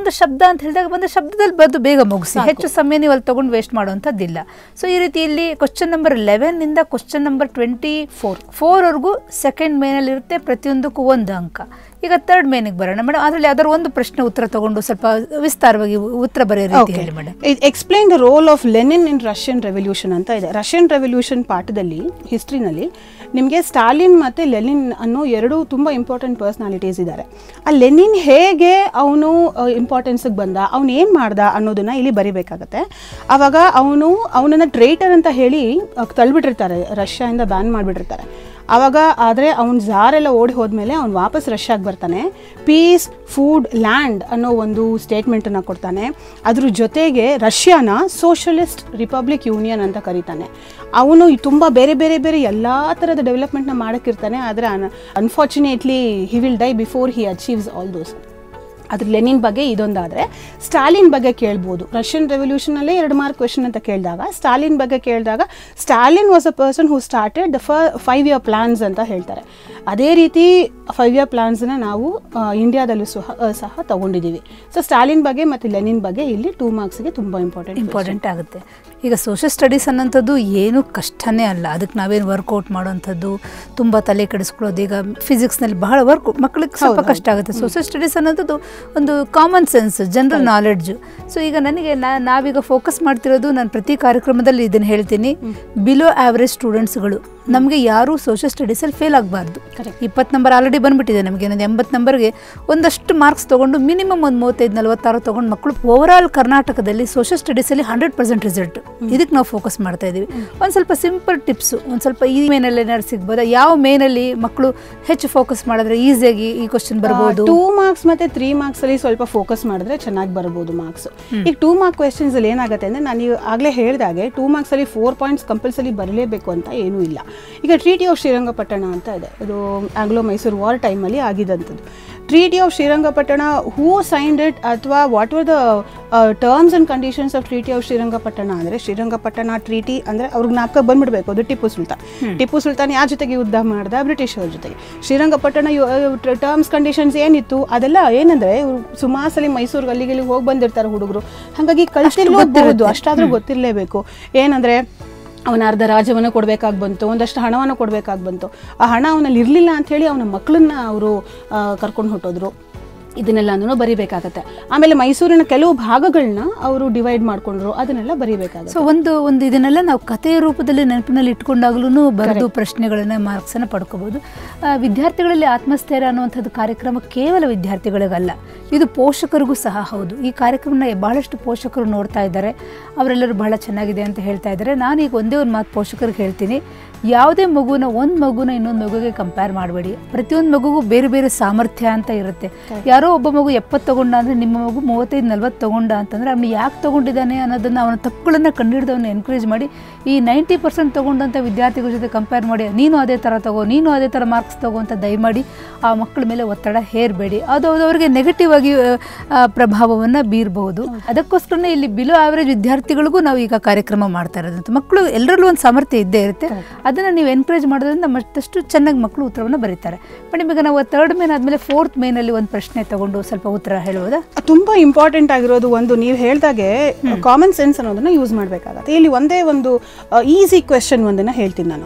ಒಂದು ಶಬ್ದ ಅಂತ ಹೇಳಿದಾಗ ಒಂದು ಶಬ್ದದಲ್ಲಿ ಬದ್ದು ಬೇಗ ಮುಗಿಸಿ ಹೆಚ್ಚು ಸಮಯ ನೀವು ಅಲ್ಲಿ ತಗೊಂಡು ವೇಸ್ಟ್ ಮಾಡುವಂಥದ್ದಿಲ್ಲ ಸೊ ಈ ರೀತಿ ಇಲ್ಲಿ ಕ್ವಶನ್ ನಂಬರ್ ಲೆವೆನ್ನಿಂದ ಕ್ವಶನ್ ನಂಬರ್ ಟ್ವೆಂಟಿ ಫೋರ್ ಫೋರ್ವರೆಗೂ ಸೆಕೆಂಡ್ ಮೇನಲ್ಲಿ ಇರುತ್ತೆ ಪ್ರತಿಯೊಂದಕ್ಕೂ ಒಂದು ಅಂಕ ಈಗ ತರ್ಡ್ ಮೇನಿಗೆ ಬರೋಣ ಮೇಡಮ್ ಅದರಲ್ಲಿ ಯಾವ್ದಾದ್ರು ಒಂದು ಪ್ರಶ್ನೆ ಉತ್ತರ ತಗೊಂಡು ಸ್ವಲ್ಪ ವಿಸ್ತಾರವಾಗಿ ಉತ್ತರ ಬರೆಯೋ ರೀತಿ ಹೇಳಿ madam explain the role of Lenin in Russian revolution ಅಂತ ಇದೆ ರಷ್ಯನ್ ರೆವಲ್ಯೂಷನ್ ಪಾಠದಲ್ಲಿ ಹಿಸ್ಟ್ರಿನಲ್ಲಿ ನಿಮಗೆ ಸ್ಟಾಲಿನ್ ಮತ್ತು ಲೆನಿನ್ ಅನ್ನೋ ಎರಡು ತುಂಬ ಇಂಪಾರ್ಟೆಂಟ್ ಪರ್ಸ್ನಾಲಿಟೀಸ್ ಇದ್ದಾರೆ ಆ ಲೆನಿನ್ ಹೇಗೆ ಅವನು ಇಂಪಾರ್ಟೆನ್ಸಿಗೆ ಬಂದ ಅವನು ಏನು ಮಾಡ್ದ ಅನ್ನೋದನ್ನ ಇಲ್ಲಿ ಬರಿಬೇಕಾಗತ್ತೆ ಆವಾಗ ಅವನು ಅವನನ್ನು ಟ್ರೇಟರ್ ಅಂತ ಹೇಳಿ ಅಹ್, ತಳ್ಬಿಟ್ಟಿರ್ತಾರೆ ರಷ್ಯಾದಿಂದ ಬ್ಯಾನ್ ಮಾಡಿಬಿಟ್ಟಿರ್ತಾರೆ ಆವಾಗ ಆದರೆ ಅವ್ನ ಜಾರೆಲ್ಲ ಓಡಿ ಹೋದ್ಮೇಲೆ ಅವ್ನು ವಾಪಸ್ ರಷ್ಯಾಗೆ ಬರ್ತಾನೆ ಪೀಸ್ ಫುಡ್ ಲ್ಯಾಂಡ್ ಅನ್ನೋ ಒಂದು ಸ್ಟೇಟ್ಮೆಂಟನ್ನು ಕೊಡ್ತಾನೆ ಅದ್ರ ಜೊತೆಗೆ ರಷ್ಯಾನ ಸೋಷಲಿಸ್ಟ್ ರಿಪಬ್ಲಿಕ್ ಯೂನಿಯನ್ ಅಂತ ಕರೀತಾನೆ ಅವನು ತುಂಬ ಬೇರೆ ಬೇರೆ ಬೇರೆ ಎಲ್ಲ ಥರದ ಡೆವಲಪ್ಮೆಂಟ್ನ ಮಾಡೋಕ್ಕಿರ್ತಾನೆ ಆದರೆ unfortunately he will die before he achieves all those ಅದ್ರ ಲೆನಿನ್ ಬಗ್ಗೆ ಇದೊಂದಾದರೆ ಸ್ಟಾಲಿನ್ ಬಗ್ಗೆ ಕೇಳ್ಬೋದು ರಷ್ಯನ್ ರೆವಲ್ಯೂಷನಲ್ಲೇ ಎರಡು ಮಾರ್ಕ್ ಕ್ವೆಶನ್ ಅಂತ ಕೇಳಿದಾಗ ಸ್ಟಾಲಿನ್ ಬಗ್ಗೆ ಕೇಳಿದಾಗ Stalin was a person who started the ಫ ಫೈವ್ ಇಯರ್ ಪ್ಲಾನ್ಸ್ ಅಂತ ಹೇಳ್ತಾರೆ ಅದೇ ರೀತಿ ಫೈವ್ ಇಯರ್ ಪ್ಲಾನ್ಸ್ನ ನಾವು ಆ, ಇಂಡಿಯಾದಲ್ಲೂ ಸಹ ಆ, ಸಹ ತಗೊಂಡಿದ್ದೀವಿ ಸೊ ಸ್ಟಾಲಿನ್ ಬಗ್ಗೆ ಮತ್ತು ಲೆನಿನ್ ಬಗ್ಗೆ ಇಲ್ಲಿ ಟೂ ಮಾರ್ಕ್ಸ್ಗೆ ತುಂಬ ಇಂಪಾರ್ಟೆಂಟ್ ಇಂಪಾರ್ಟೆಂಟ್ ಆಗುತ್ತೆ ಈಗ ಸೋಷಿಯಲ್ ಸ್ಟಡೀಸ್ ಅನ್ನೋಂಥದ್ದು ಏನು ಕಷ್ಟನೇ ಅಲ್ಲ ಅದಕ್ಕೆ ನಾವೇನು ವರ್ಕೌಟ್ ಮಾಡೋವಂಥದ್ದು ತುಂಬ ತಲೆ ಕೆಡಿಸ್ಕೊಳ್ಳೋದು ಈಗ ಫಿಸಿಕ್ಸ್ನಲ್ಲಿ ಬಹಳ ವರ್ಕ್ ಮಕ್ಕಳಿಗೆ ಸ್ವಲ್ಪ ಕಷ್ಟ ಆಗುತ್ತೆ ಸೋಷಿಯಲ್ ಸ್ಟಡೀಸ್ ಅನ್ನೋದು ಒಂದು common sense general knowledge so ಈಗ ನನಗೆ ನಾ- ನಾವೀಗ ಫೋಕಸ್ ಮಾಡ್ತಿರೋದು ನಾನು ಪ್ರತಿ ಕಾರ್ಯಕ್ರಮದಲ್ಲಿ ಇದನ್ನು ಹೇಳ್ತೀನಿ ಬಿಲೋ ಆವ್ರೇಜ್ ಸ್ಟೂಡೆಂಟ್ಸ್ಗಳು ನಮಗೆ ಯಾರೂ ಸೋಷಿಯಲ್ ಸ್ಟಡೀಸಲ್ಲಿ ಫೇಲ್ ಆಗಬಾರ್ದು Correct. ಇಪ್ಪತ್ತು ನಂಬರ್ ಆಲ್ರೆಡಿ ಬಂದ್ಬಿಟ್ಟಿದೆ ನಮಗೆ ಇನ್ನೊಂದು ಎಂಬತ್ತು ನಂಬರ್ಗೆ ಒಂದಷ್ಟು ಮಾರ್ಕ್ಸ್ ತೊಗೊಂಡು ಮಿನಿಮಮ್ ಒಂದು ಮೂವತ್ತೈದು ನಲವತ್ತಾರು ತೊಗೊಂಡು ಮಕ್ಕಳು ಓವರಾಲ್ ಕರ್ನಾಟಕದಲ್ಲಿ ಸೋಷಿಯಲ್ ಸ್ಟಡೀಸಲ್ಲಿ ಹಂಡ್ರೆಡ್ ಪರ್ಸೆಂಟ್ ರಿಸಲ್ಟ್ ಇದಕ್ಕೆ ನಾವು ಫೋಕಸ್ ಮಾಡ್ತಾ ಇದ್ದೀವಿ ಒಂದು ಸ್ವಲ್ಪ ಸಿಂಪಲ್ ಟಿಪ್ಸು ಒಂದು ಸ್ವಲ್ಪ ಈ ಮೇನಲ್ಲಿ ಏನಾದ್ರು ಸಿಗ್ಬೋದಾ ಯಾವ ಮೇನಲ್ಲಿ ಮಕ್ಕಳು ಹೆಚ್ಚು ಫೋಕಸ್ ಮಾಡಿದ್ರೆ ಈಸಿಯಾಗಿ ಈ ಕ್ವಶನ್ ಬರ್ಬೋದು ಟೂ ಮಾರ್ಕ್ಸ್ ಮತ್ತೆ ತ್ರೀ ಮಾರ್ಕ್ಸ್ ಅಲ್ಲಿ ಸ್ವಲ್ಪ ಫೋಕಸ್ ಮಾಡಿದ್ರೆ ಚೆನ್ನಾಗಿ ಬರ್ಬೋದು ಮಾರ್ಕ್ಸ್ ಈಗ ಟೂ ಮಾರ್ಕ್ ಕ್ವೆಶನ್ಸ್ ಅಲ್ಲಿ ಏನಾಗುತ್ತೆ ಅಂದ್ರೆ ನಾನು ಈಗ ಆಗ್ಲೇ ಹೇಳಿದಾಗೆ ಟೂ ಮಾರ್ಕ್ಸ್ ಅಲ್ಲಿ ಫೋರ್ ಪಾಯಿಂಟ್ಸ್ ಕಂಪಲ್ಸರಿ ಬರಲೇಬೇಕು ಅಂತ ಏನೂ ಇಲ್ಲ ಈಗ ಟ್ರೀಟಿ ಆಫ್ ಶ್ರೀರಂಗಪಟ್ಟಣ ಅಂತ ಇದೆ ಇದು ಆಂಗ್ಲೋ ಮೈಸೂರು ವಾರ್ ಟೈಮಲ್ಲಿ ಆಗಿದ್ದಂಥದ್ದು treaty of Srirangapatna who signed it ಅಥವಾ what were the terms and conditions of treaty of Srirangapatna ಅಂದರೆ ಶ್ರೀರಂಗಪಟ್ಟಣ ಟ್ರೀಟಿ ಅಂದರೆ ಅವ್ರಿಗೆ ಜ್ಞಾಪಕ ಬಂದ್ಬಿಡ್ಬೇಕು ಅದು ಟಿಪ್ಪು ಸುಲ್ತಾನ್ ಟಿಪ್ಪು ಸುಲ್ತಾನ್ ಯಾರ ಜೊತೆಗೆ ಯುದ್ಧ ಮಾಡ್ದ ಬ್ರಿಟಿಷರ ಜೊತೆಗೆ ಶ್ರೀರಂಗಪಟ್ಟಣ ಟರ್ಮ್ಸ್ ಕಂಡೀಷನ್ಸ್ ಏನಿತ್ತು ಅದೆಲ್ಲ ಏನಂದ್ರೆ ಇವ್ರು ಸುಮಾರು ಸಲ ಮೈಸೂರಿಗೆ ಅಲ್ಲಿಗೆ ಇಲ್ಲಿಗೆ ಹೋಗಿ ಬಂದಿರ್ತಾರೆ ಹುಡುಗರು ಹಾಗಾಗಿ ಕಳ್ಸಿರ್ಬೋದು ಅಷ್ಟಾದ್ರೂ ಗೊತ್ತಿರಲೇಬೇಕು ಏನಂದ್ರೆ ಅವನ ಅರ್ಧ ರಾಜ್ಯವನ್ನು ಕೊಡಬೇಕಾಗಿ ಬಂತು ಒಂದಷ್ಟು ಹಣವನ್ನು ಕೊಡಬೇಕಾಗಿ ಬಂತು ಆ ಹಣ ಅವನಲ್ಲಿ ಇರಲಿಲ್ಲ ಅಂಥೇಳಿ ಅವನ ಮಕ್ಕಳನ್ನ ಅವರು ಕರ್ಕೊಂಡು ಹೊಟ್ಟೋದ್ರು ಇದನ್ನೆಲ್ಲನೂ ಬರಿಬೇಕಾಗತ್ತೆ ಆಮೇಲೆ ಮೈಸೂರಿನ ಕೆಲವು ಭಾಗಗಳನ್ನ ಅವರು ಡಿವೈಡ್ ಮಾಡ್ಕೊಂಡ್ರು ಅದನ್ನೆಲ್ಲ ಬರಿಬೇಕಾಗತ್ತೆ ಸೊ ಒಂದು ಒಂದು ಇದನ್ನೆಲ್ಲ ನಾವು ಕಥೆಯ ರೂಪದಲ್ಲಿ ನೆನಪಿನಲ್ಲಿ ಇಟ್ಕೊಂಡಾಗ್ಲೂ ಬರೆದು ಪ್ರಶ್ನೆಗಳನ್ನ ಮಾರ್ಕ್ಸನ್ನು ಪಡ್ಕೋಬಹುದು ಆ, ವಿದ್ಯಾರ್ಥಿಗಳಲ್ಲಿ ಆತ್ಮಸ್ಥೈರ್ಯ ಅನ್ನುವಂಥದ್ದು ಕಾರ್ಯಕ್ರಮ ಕೇವಲ ವಿದ್ಯಾರ್ಥಿಗಳಿಗಲ್ಲ ಇದು ಪೋಷಕರಿಗೂ ಸಹ ಹೌದು ಈ ಕಾರ್ಯಕ್ರಮನ ಬಹಳಷ್ಟು ಪೋಷಕರು ನೋಡ್ತಾ ಇದ್ದಾರೆ ಅವರೆಲ್ಲರೂ ಬಹಳ ಚೆನ್ನಾಗಿದೆ ಅಂತ ಹೇಳ್ತಾ ಇದ್ದಾರೆ ನಾನು ಈಗ ಒಂದೇ ಒಂದು ಮಾತು ಪೋಷಕರಿಗೆ ಹೇಳ್ತೀನಿ ಯಾವುದೇ ಮಗುನ ಒಂದು ಮಗುನ ಇನ್ನೊಂದು ಮಗುಗೆ ಕಂಪೇರ್ ಮಾಡಬೇಡಿ ಪ್ರತಿಯೊಂದು ಮಗುಗೂ ಬೇರೆ ಬೇರೆ ಸಾಮರ್ಥ್ಯ ಅಂತ ಇರುತ್ತೆ ಯಾರೋ ಒಬ್ಬ ಮಗು ಎಪ್ಪತ್ತು ತಗೊಂಡ ಅಂದರೆ ನಿಮ್ಮ ಮಗು ಮೂವತ್ತೈದು ನಲ್ವತ್ತು ತಗೊಂಡ ಅಂತಂದರೆ ಅವನು ಯಾಕೆ ತಗೊಂಡಿದ್ದಾನೆ ಅನ್ನೋದನ್ನು ಅವನ ತಪ್ಪುಗಳನ್ನು ಕಂಡುಹಿಡಿದು ಅವನು ಎನ್ಕರೇಜ್ ಮಾಡಿ ಈ ನೈಂಟಿ ಪರ್ಸೆಂಟ್ ತೊಗೊಂಡಂಥ ವಿದ್ಯಾರ್ಥಿಗಳ ಜೊತೆ ಕಂಪೇರ್ ಮಾಡಿ ನೀನು ಅದೇ ಥರ ತಗೋ ನೀನು ಅದೇ ಥರ ಮಾರ್ಕ್ಸ್ ತಗೋ ಅಂತ ದಯಮಾಡಿ ಆ ಮಕ್ಕಳ ಮೇಲೆ ಒತ್ತಡ ಹೇರಬೇಡಿ ಅದು ಅದು ಅವರಿಗೆ ನೆಗೆಟಿವ್ ಆಗಿ ಪ್ರಭಾವವನ್ನು ಬೀರಬಹುದು ಅದಕ್ಕೋಸ್ಕರನೇ ಇಲ್ಲಿ ಬಿಲೋ ಆವರೇಜ್ ವಿದ್ಯಾರ್ಥಿಗಳಿಗೂ ನಾವು ಈಗ ಕಾರ್ಯಕ್ರಮ ಮಾಡ್ತಾ ಇರೋದಂತ ಮಕ್ಕಳು ಎಲ್ಲರಲ್ಲೂ ಒಂದು ಸಾಮರ್ಥ್ಯ ಇದ್ದೇ ಇರುತ್ತೆ ಅದನ್ನು ನೀವು ಎನ್ಕರೇಜ್ ಮಾಡೋದ್ರಿಂದ ಮತ್ತಷ್ಟು ಚೆನ್ನಾಗಿ ಮಕ್ಕಳು ಉತ್ತರವನ್ನು ಬರೀತಾರೆ ಮೇಡಮ್ ಈಗ ನಾವು ತರ್ಡ್ ಮೇನ್ ಆದಮೇಲೆ ಫೋರ್ತ್ ಮೇನಲ್ಲಿ ಒಂದು ಪ್ರಶ್ನೆ ತಗೊಂಡು ಸ್ವಲ್ಪ ಉತ್ತರ ಹೇಳುವುದಾ ತುಂಬಾ ಇಂಪಾರ್ಟೆಂಟ್ ಆಗಿರೋದು ಒಂದು ನೀವು ಹೇಳ್ದಾಗೆ ಕಾಮನ್ ಸೆನ್ಸ್ ಅನ್ನೋದನ್ನ ಯೂಸ್ ಮಾಡಬೇಕಾಗತ್ತೆ ಇಲ್ಲಿ ಒಂದೇ ಒಂದು ಈಸಿ ಕ್ವೆಶನ್ ಒಂದನ್ನ ಹೇಳ್ತೀನಿ ನಾನು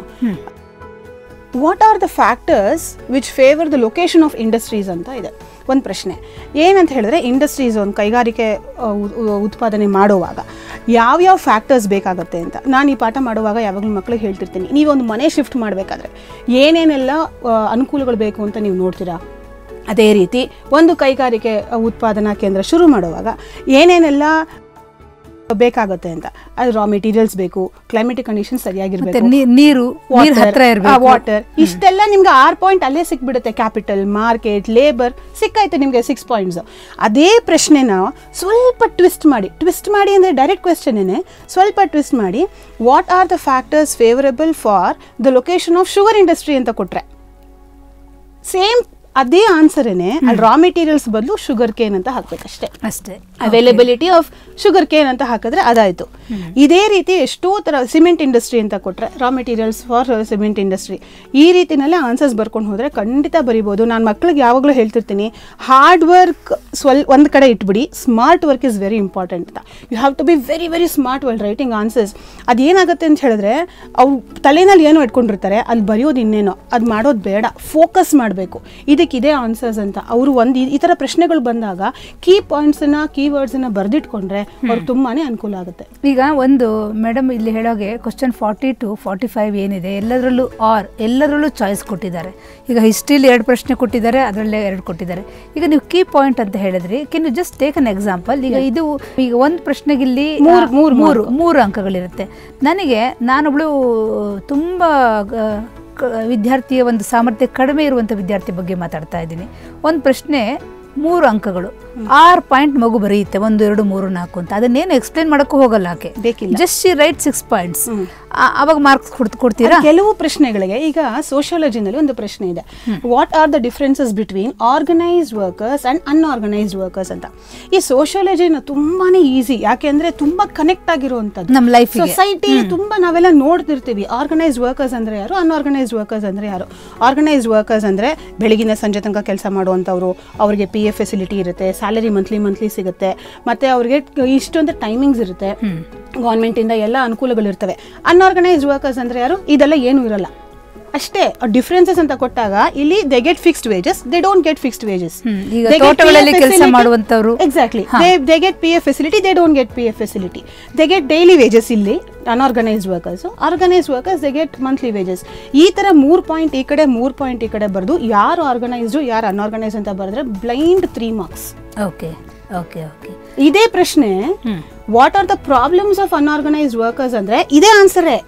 what are the factors which favour the location of industries ಅಂತ ಇದೆ ಒಂದು ಪ್ರಶ್ನೆ ಏನಂತ ಹೇಳಿದ್ರೆ ಇಂಡಸ್ಟ್ರೀಸ್ ಒಂದು ಕೈಗಾರಿಕೆ ಆ, ಉ- ಉ- ಉತ್ಪಾದನೆ ಮಾಡುವಾಗ ಯಾವ್ಯಾವ ಫ್ಯಾಕ್ಟರ್ಸ್ ಬೇಕಾಗುತ್ತೆ ಅಂತ ನಾನು ಈ ಪಾಠ ಮಾಡುವಾಗ ಯಾವಾಗಲೂ ಮಕ್ಕಳಿಗೆ ಹೇಳ್ತಿರ್ತೀನಿ ನೀವೊಂದು ಮನೆ ಶಿಫ್ಟ್ ಮಾಡಬೇಕಾದ್ರೆ ಏನೇನೆಲ್ಲ ಆ, ಅನುಕೂಲಗಳು ಬೇಕು ಅಂತ ನೀವು ನೋಡ್ತೀರಾ ಅದೇ ರೀತಿ ಒಂದು ಕೈಗಾರಿಕೆ ಆ, ಉತ್ಪಾದನಾ ಕೇಂದ್ರ ಶುರು ಮಾಡುವಾಗ ಏನೇನೆಲ್ಲ ಬೇಕಾಗುತ್ತೆ ಅಂತ ಅದು ರಾ ಮೆಟೀರಿಯಲ್ಸ್ ಬೇಕು ಕ್ಲೈಮೆಟಿಕ್ ಕಂಡೀಷನ್ ಮತ್ತೆ ಸರಿಯಾಗಿರ್ಬೇಕು ನೀ- ನೀರು ನೀರು ಹತ್ರ ಇರಬೇಕು ವಾಟರ್ ಇಷ್ಟೆಲ್ಲ ನಿಮ್ಗೆ ಆರ್ ಪಾಯಿಂಟ್ ಅಲ್ಲೇ ಸಿಕ್ಬಿಡುತ್ತೆ ಕ್ಯಾಪಿಟಲ್ ಮಾರ್ಕೆಟ್ ಲೇಬರ್ ಸಿಕ್ಕಾಯ್ತು ನಿಮಗೆ ಸಿಕ್ಸ್ ಪಾಯಿಂಟ್ಸ್ ಅದೇ ಪ್ರಶ್ನೆನ ಸ್ವಲ್ಪ ಟ್ವಿಸ್ಟ್ ಮಾಡಿ ಟ್ವಿಸ್ಟ್ ಮಾಡಿ ಅಂದರೆ ಡೈರೆಕ್ಟ್ ಕ್ವೆಶನ್ನೇ ಸ್ವಲ್ಪ ಟ್ವಿಸ್ಟ್ ಮಾಡಿ what are the factors favourable for the location of sugar industry ಅಂತ ಕೊಟ್ರೆ ಸೇಮ್ ಅದೇ ಆನ್ಸರೇನೆ ಅಲ್ಲಿ ರಾ ಮೆಟೀರಿಯಲ್ಸ್ ಬದಲು ಶುಗರ್ ಕೇನ್ ಅಂತ ಹಾಕ್ಬೇಕಷ್ಟೇ ಅಷ್ಟೇ ಅವೈಲೇಬಿಲಿಟಿ ಆಫ್ ಶುಗರ್ ಕೇನ್ ಅಂತ ಹಾಕಿದ್ರೆ ಅದಾಯ್ತು ಇದೇ ರೀತಿ ಎಷ್ಟೋ ತರ ಸಿಮೆಂಟ್ ಇಂಡಸ್ಟ್ರಿ ಅಂತ ಕೊಟ್ರೆ raw materials for cement industry ಈ ರೀತಿನಲ್ಲೇ ಆನ್ಸರ್ಸ್ ಬರ್ಕೊಂಡು ಹೋದ್ರೆ ಖಂಡಿತ ಬರಿಬೋದು ನಾನು ಮಕ್ಳಿಗೆ ಯಾವಾಗಲೂ ಹೇಳ್ತಿರ್ತೀನಿ ಹಾರ್ಡ್ ವರ್ಕ್ ಸ್ವಲ್ ಒಂದು ಕಡೆ ಇಟ್ಬಿಡಿ smart work is very important ಅಂತ you have to be very very smart well writing answers ಅದೇನಾಗುತ್ತೆ ಅಂತ ಹೇಳಿದ್ರೆ ಅವ್ರು ತಲೆನಲ್ಲಿ ಏನೋ ಇಟ್ಕೊಂಡಿರ್ತಾರೆ ಅಲ್ಲಿ ಬರೆಯೋದು ಇನ್ನೇನೋ ಅದು ಮಾಡೋದು ಬೇಡ ಫೋಕಸ್ ಮಾಡಬೇಕು ಇದಕ್ಕಿದೆ ಆನ್ಸರ್ಸ್ ಅಂತ ಅವರು ಒಂದು ಈ ಥರ ಪ್ರಶ್ನೆಗಳು ಬಂದಾಗ ಕೀ ಪಾಯಿಂಟ್ಸನ್ನ ಕೀವರ್ಡ್ಸನ್ನ ಬರೆದಿಟ್ಕೊಂಡ್ರೆ ಅವ್ರಿಗೆ ತುಂಬಾ ಅನುಕೂಲ ಆಗುತ್ತೆ ಈಗ ಒಂದು ಮೇಡಮ್ ಇಲ್ಲಿ ಹೇಳೋಗೆ question forty two forty five ಏನಿದೆ ಎಲ್ಲದರಲ್ಲೂ ಆರ್ ಎಲ್ಲದರಲ್ಲೂ ಚಾಯ್ಸ್ ಕೊಟ್ಟಿದ್ದಾರೆ ಈಗ ಹಿಸ್ಟ್ರಿಲಿ ಎರಡು ಪ್ರಶ್ನೆ ಕೊಟ್ಟಿದ್ದಾರೆ ಅದರಲ್ಲೇ ಎರಡು ಕೊಟ್ಟಿದ್ದಾರೆ ಈಗ ನೀವು ಕೀ ಪಾಯಿಂಟ್ ಅಂತ ಹೇಳಿದ್ರಿ can you just take an example ಈಗ ಇದು ಈಗ ಒಂದು ಪ್ರಶ್ನೆಗೆ ಇಲ್ಲಿ ಮೂರು- ಆ, ಮೂರು ಮೂರು ಮೂರು ಅಂಕಗಳಿರುತ್ತೆ ನನಗೆ ನಾನೊಬ್ಳು ತುಂಬ ಗ- ಕ- ವಿದ್ಯಾರ್ಥಿಯ ಒಂದು ಸಾಮರ್ಥ್ಯ ಕಡಿಮೆ ಇರುವಂಥ ವಿದ್ಯಾರ್ಥಿ ಬಗ್ಗೆ ಮಾತಾಡ್ತಾ ಇದ್ದೀನಿ ಒಂದು ಪ್ರಶ್ನೆ ಮೂರು ಅಂಕಗಳು ಆರು ಪಾಯಿಂಟ್ ಮಗು ಬರೆಯುತ್ತೆ ಒಂದು ಎರಡು ಮೂರು ನಾಲ್ಕು ಅಂತ ಅದನ್ನೇನು ಎಕ್ಸ್ಪ್ಲೇನ್ ಮಾಡೋಕ್ಕೂ ಹೋಗಲ್ಲ ಆಕೆ ಬೇಕಿಲ್ಲ. Just she write six points ಅವಾಗ ಮಾರ್ಕ್ಸ್ ಕೊಡ್ತೀರಾ ಅದು ಕೆಲವು ಪ್ರಶ್ನೆಗಳಿಗೆ ಈಗ ಸೋಷಿಯಾಲಜಿನಲ್ಲಿ ಒಂದು ಪ್ರಶ್ನೆ ಇದೆ what are the differences between organised workers and unorganised workers ಅಂತ ಈ ಸೋಷಿಯಾಲಜಿನ ತುಂಬಾನೇ ಈಸಿ ಯಾಕೆಂದ್ರೆ ತುಂಬಾ ಕನೆಕ್ಟ್ ಆಗಿರುವಂತದ್ದು ನಮ್ಮ ಲೈಫಿಗೆ ಸೊಸೈಟಿ ತುಂಬಾ ನಾವೆಲ್ಲ ನೋಡ್ತಿರ್ತೀವಿ ಆರ್ಗನೈಸ್ಡ್ ವರ್ಕರ್ಸ್ ಅಂದ್ರೆ ಯಾರು ಅನ್ಆರ್ಗನೈಸ್ಡ್ ವರ್ಕರ್ಸ್ ಅಂದ್ರೆ ಯಾರು ಆರ್ಗನೈಸ್ಡ್ ವರ್ಕರ್ಸ್ ಅಂದ್ರೆ ಬೆಳಗಿನ ಸಂಜೆ ತನಕ ಕೆಲಸ ಮಾಡುವಂಥವ್ರು ಅವ್ರಿಗೆ ಪಿ ಎಫ್ ಫೆಸಿಲಿಟಿ ಇರುತ್ತೆ ಸ್ಯಾಲರಿ ಮಂತ್ಲಿ ಮಂತ್ಲಿ ಸಿಗುತ್ತೆ ಮತ್ತೆ ಅವ್ರಿಗೆ ಇಷ್ಟೊಂದು ಟೈಮಿಂಗ್ಸ್ ಇರುತ್ತೆ ಗೌರ್ಮೆಂಟಿಂದ ಎಲ್ಲ ಅನುಕೂಲಗಳಿರ್ತವೆ ಅನ್ಆರ್ಗನೈಸ್ಡ್ ವರ್ಕರ್ಸ್ ಅಂದ್ರೆ ಯಾರು ಇದೆಲ್ಲ ಏನೂ ಇರಲ್ಲ ಅಷ್ಟೇ ಡಿಫ್ರೆನ್ಸಸ್ ಅಂತ ಕೊಟ್ಟಾಗ ಇಲ್ಲಿ they get fixed wages they don't get fixed wages hmm. ಈಗ ತೋಟಗಳಲ್ಲಿ ಕೆಲ್ಸ ಮಾಡುವಂಥವ್ರು. Exactly they get P F facility they don't get P F facility they get daily wages ಇಲ್ಲಿ unorganised workers organised workers they get monthly wages ಈ ತರ ಮೂರ್ point ಈ ಕಡೆ ಮೂರ್ ಪಾಯಿಂಟ್ ಈ ಕಡೆ ಬರೆದು ಯಾರು ಆರ್ಗನೈಸ್ಡ್ ಯಾರು ಅನ್ಆರ್ಗನೈಸ್ ಅಂತ ಬರೆದ್ರೆ blind three marks okay okay okay ಇದೇ ಪ್ರಶ್ನೆ what are the problems of unorganised workers ಅಂದ್ರೆ ಇದೇ ಆನ್ಸರೇ